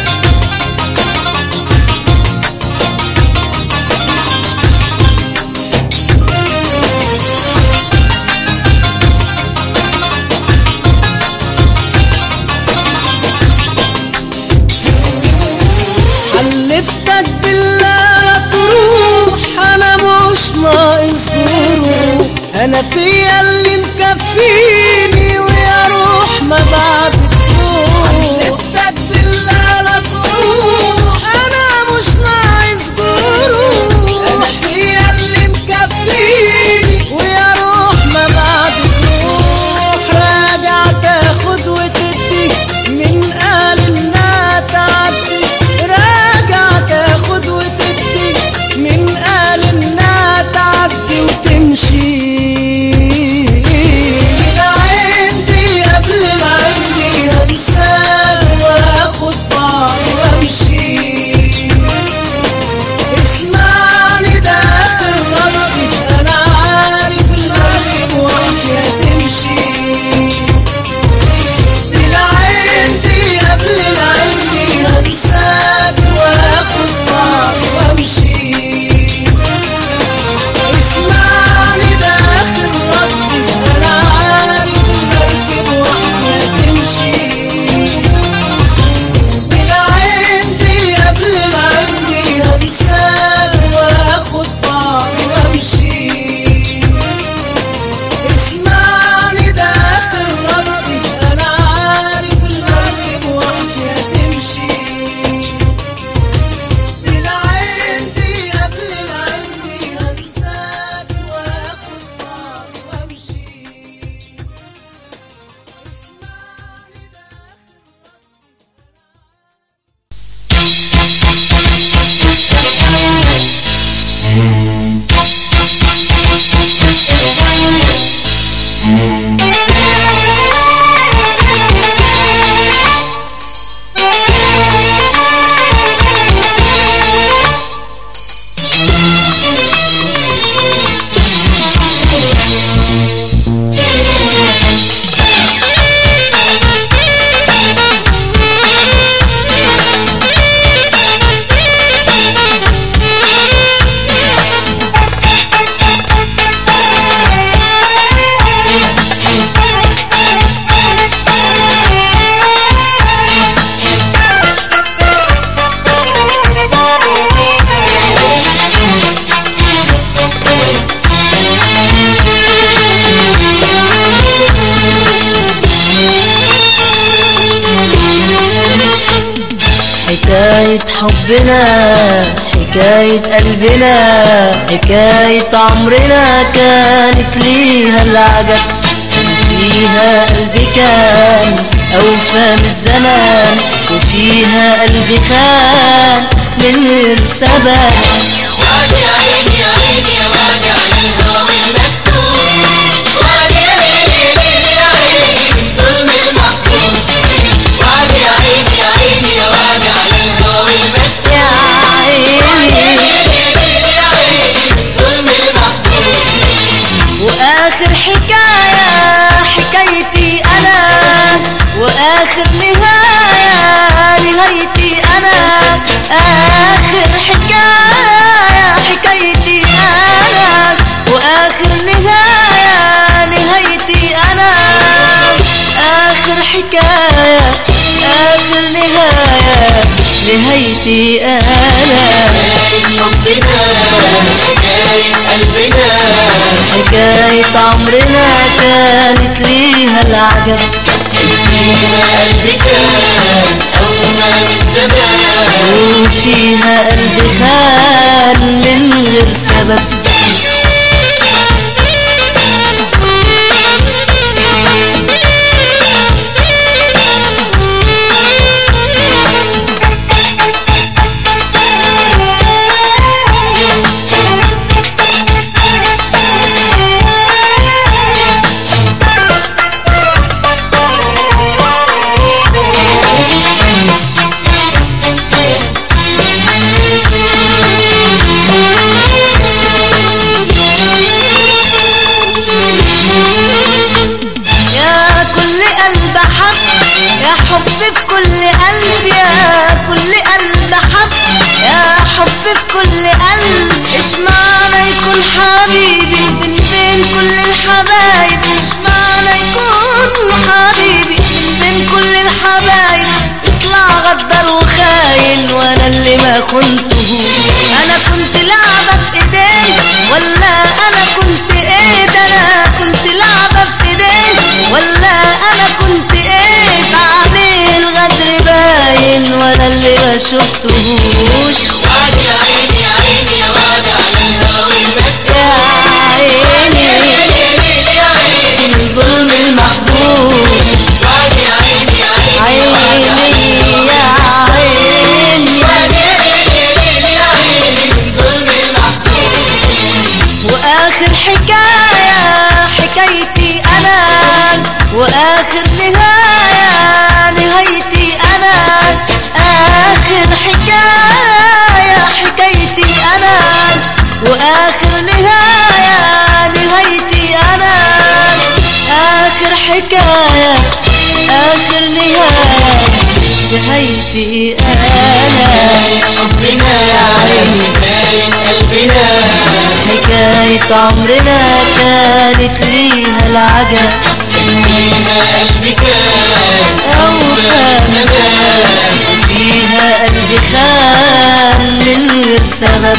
حلفتك بالله لا تروح انا مش ناقص تروح انا فيا اللي مكفيني ويا روح ما بعد تروح حلفتك بالله لا تروح انا مش ناقص تروح انا فيا اللي مكفيني ويا روح ما بعد تروح راجع تاخد وتدي من قال انها تعدي راجع تاخد وتدي من قال انها تعدي وتمشي حبنا حكاية قلبنا حكاية عمرنا كانت ليها العجب فيها قلبي كان أوفى من الزمان وفيها قلبي خان من غير سبب وادي عيني يا عيني يا وادي على الهوى المكتوب وادي عيني عيني يا عيني من ظلم المحكوم وادي عيني يا عيني يا وادي على الهوى المكتوب يا عيني يا عيني من ظلم المحكوم وآخر حكاية حكايتي أنا وآخر نهاية نهايتي أنا آخر حكاية حكايتي أنا وآخر نهاية نهايتي أنا آخر حكاية آخر نهاية نهايتي أنا حبنا حكاية قلبنا حكاية عمرنا كانت ليها العجب فيها قلبي كان أوفى من الزمان وفيها قلب خان من غير سبب يا كل قلب حب يا حب بكل قلب يا كل قلب حب يا حب بكل قلب ايش معنى يكون حبيبي من بين كل الحبايب ايش معنى يكون حبيبي من بين كل الحبايب يطلع غدر وخاين وانا اللي ما كنته انا كنت لعبة في ايديه ولا انا كنت ايه ده انا كنت لعبة في ايديه ولا انا كنت ايه بعمل غدر باين ولا اللي ما شفتهوش وادي يا عيني يا عيني يا وادي على الهوى المكتوب يا عيني يا عيني من ظلم المحبوب وادي يا عيني يا عيني عيني يا عيني يا عيني من ظلم المحكوم واخر حكاية حكايتي انا واخر نهاية نهايتي انا اخر حكاية حكايتي انا واخر نهاية نهايتي انا اخر حكاية اخر نهاية نهايتي انا حبنا عيني باين قلبنا حكاية عمرنا كانت ليها العجب فيها قلبي كان أوفى زمان فيها قلب خان من غير سبب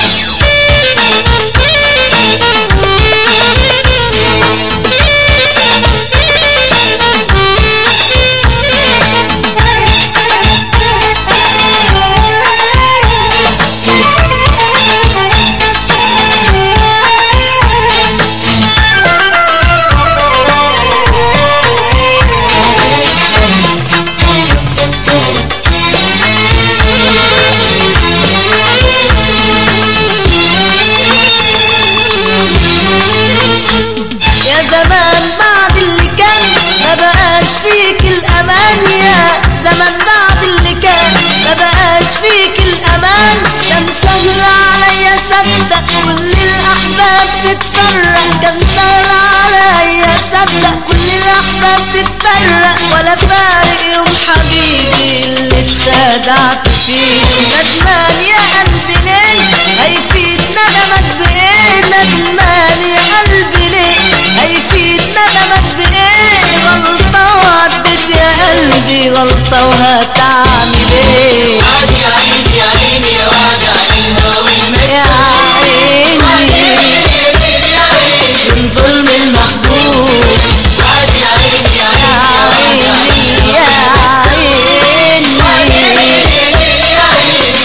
يا زمان بعد اللي كان ما بقاش فيك الامان يا زمان بعد اللي كان ما بقاش فيك الامان كان سهل عليا صدق كل الاحباب تتفرق كان سهل عليا صدق كل الاحباب تتفرق ولا فارق يوم حبيبي اللي اتخدعت فيه ندمان يا قلبي ليه هيفيد ندمك بايه ندمان يا قلبي ليه هيفيد ندمك بايه غلطة وعدت يا قلبي غلطة وهتعمل ايه وادي يا عيني يا عيني يا وادي على الهوى المكتوب يا عيني من ظلم المحبوب وادي يا عيني يا يا عيني يا وادي على عيني يا عيني الهوى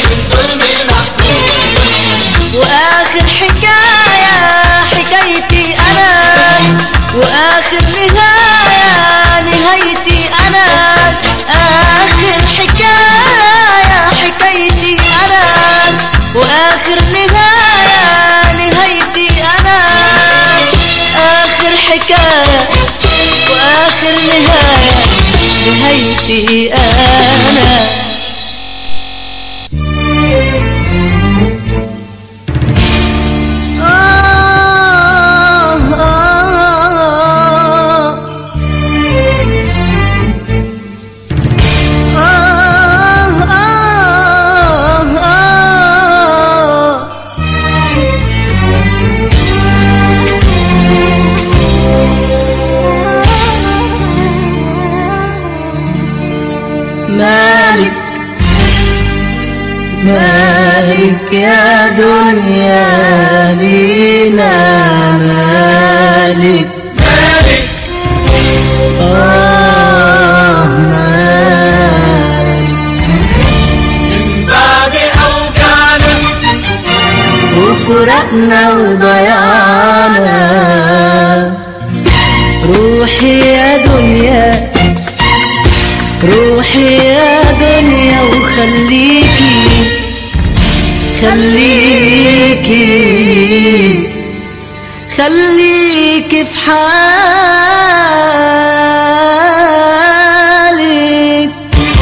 آخر نهاية نهايتي أنا آه آه آه آه آه مالك مالك يا دنيا بينا مالك مالك آه مالك من بعد أوجعنا وفرقنا وضيعنا روحي يا دنيا روحي يا دنيا وخليكي خليكي خليكي في حالك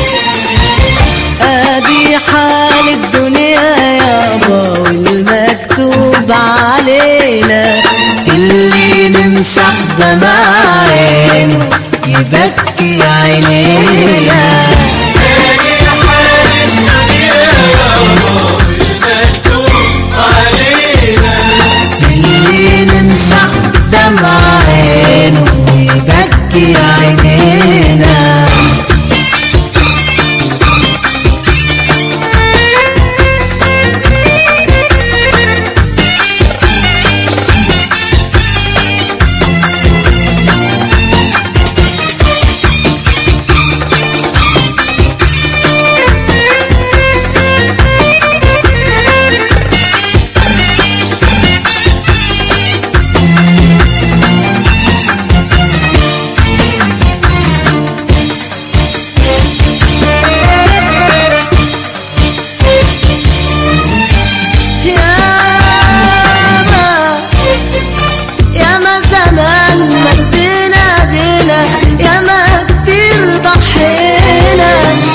ادي حال الدنيا يابا والمكتوب علينا اللي نمسح دمع عينه يبكي عينينا تاني حال الدنيا يابا المكتوب علينا اللي نمسح دمع عينه يبكي عينينا ياما ياما زمان مدينا ايدينا ياما كتير ضحينا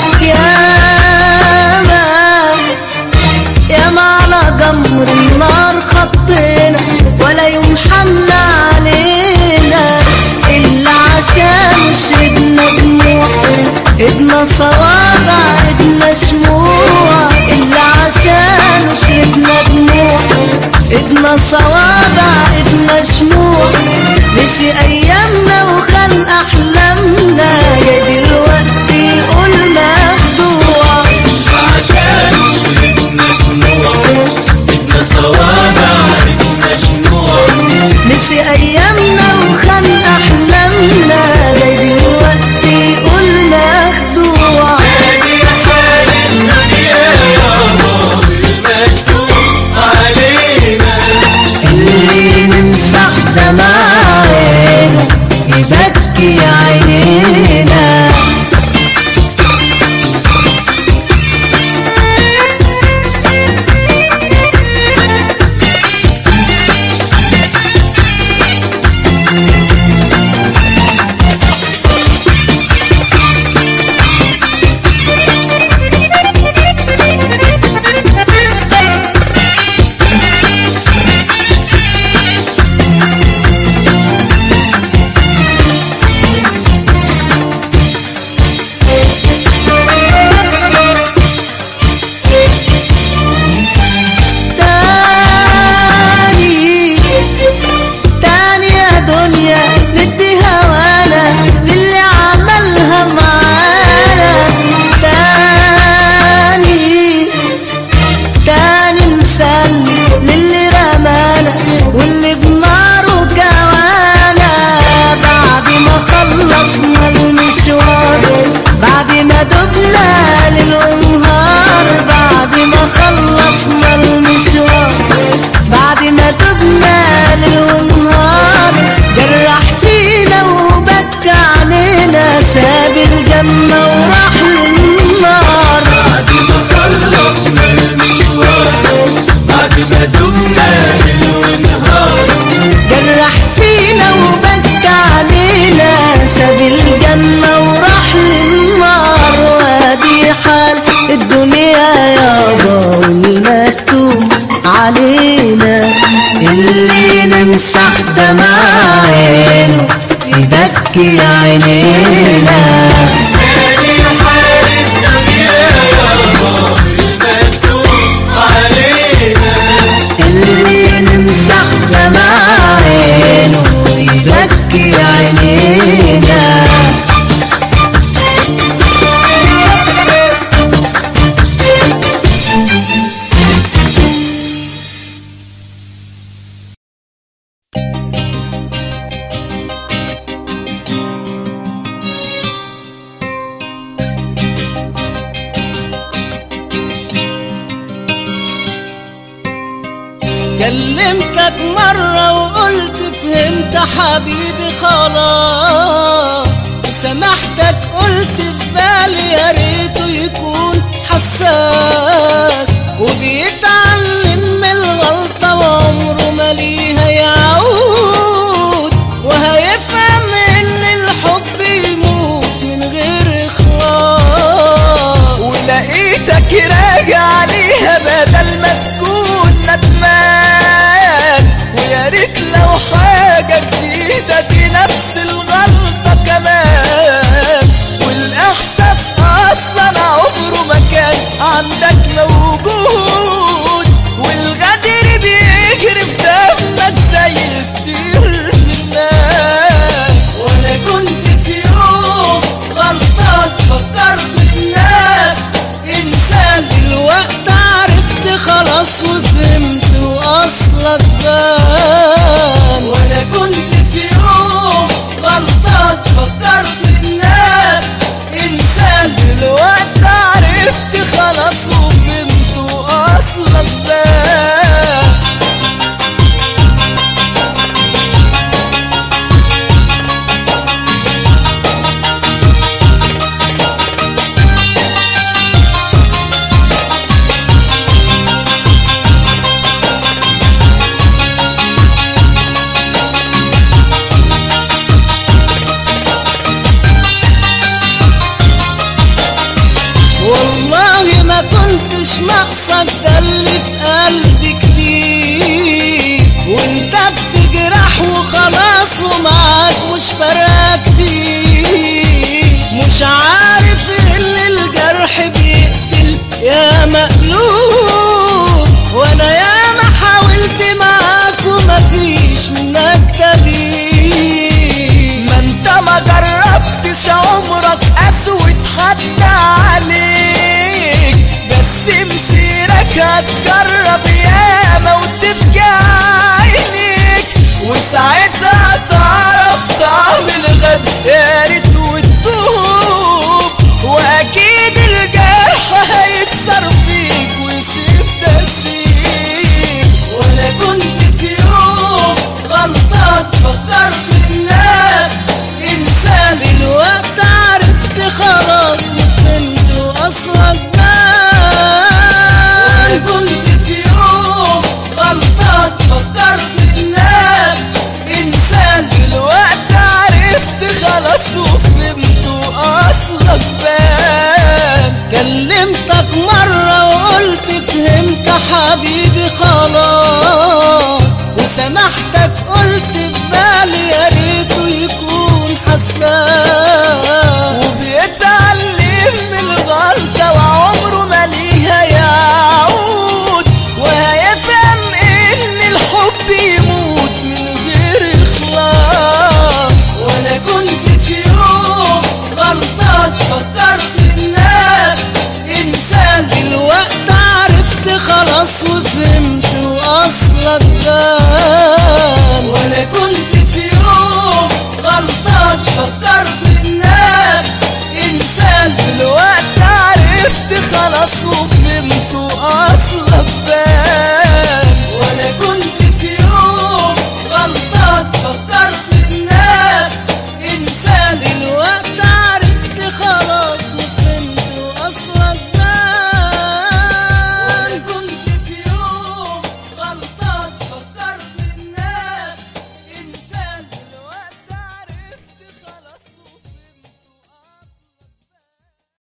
ياما ياما على جمر النار خطينا ولا يوم حن علينا إلا عشان شدنا دموع إدنا صوابع إدنا شموع إلا عشان شربنا دموع إدنا صوابع إدنا شموع نسي أيامنا وخان أحلامنا يا دلوقتي قول مخدوع عشان شربنا دموع ابن صوابع ابن شموع نسي ايامنا وخان احلامنا جاي دلوقتي قلنا خدوع تاني حال الدنيا يابا المكتوب علينا اللي نمسح دمع عينه يبكي عينينا تاني تاني يا دنيا ندي هوانا للي عملها معانا تاني تاني نسلم للي رمانا واللي بناره كوانا بعد ما خلصنا المشوار بعد ما دبنا للانهار بعد ما خلصنا المشوار بعد ما دبنا للانهار جرح فينا وبكى عنينا ساب الجنة وراح للنار بعد ما خلصنا المشوار بعد ما دمنا ليل ونهار جرح فينا وبكى علينا ساب بتبكي عينينا تاني حال الدنيا يابا المكتوب علينا اللي نمسح دمع عينه يبكي عينينا كلمتك مرة وقلت فهمت حبيبي خلاص وسامحتك قلت في بالي يا ريته يكون حساس وبيتعلم من الغلطة وعمره ما ليها يعود وهيفهم ان الحب يموت من غير اخلاص ولقيتك راجع ليها بدل ما تكون ندمان ويا ريت لو حاجة جديدة دي نفس الغلطة كمان والإحساس أصلا عمره ما كان عندك موجود والغدر بيجري في دمك زي كتير من الناس وأنا كنت في يوم غلطان فكرت إنك إنسان دلوقتي عرفت خلاص وفهمت وأصلك بان وأنا كنت في يوم غلطان فكرت إنك إنسان دلوقتي عرفت خلاص وفهمت وأصلك بان والله ما كنتش ناقصك ده اللي في قلبي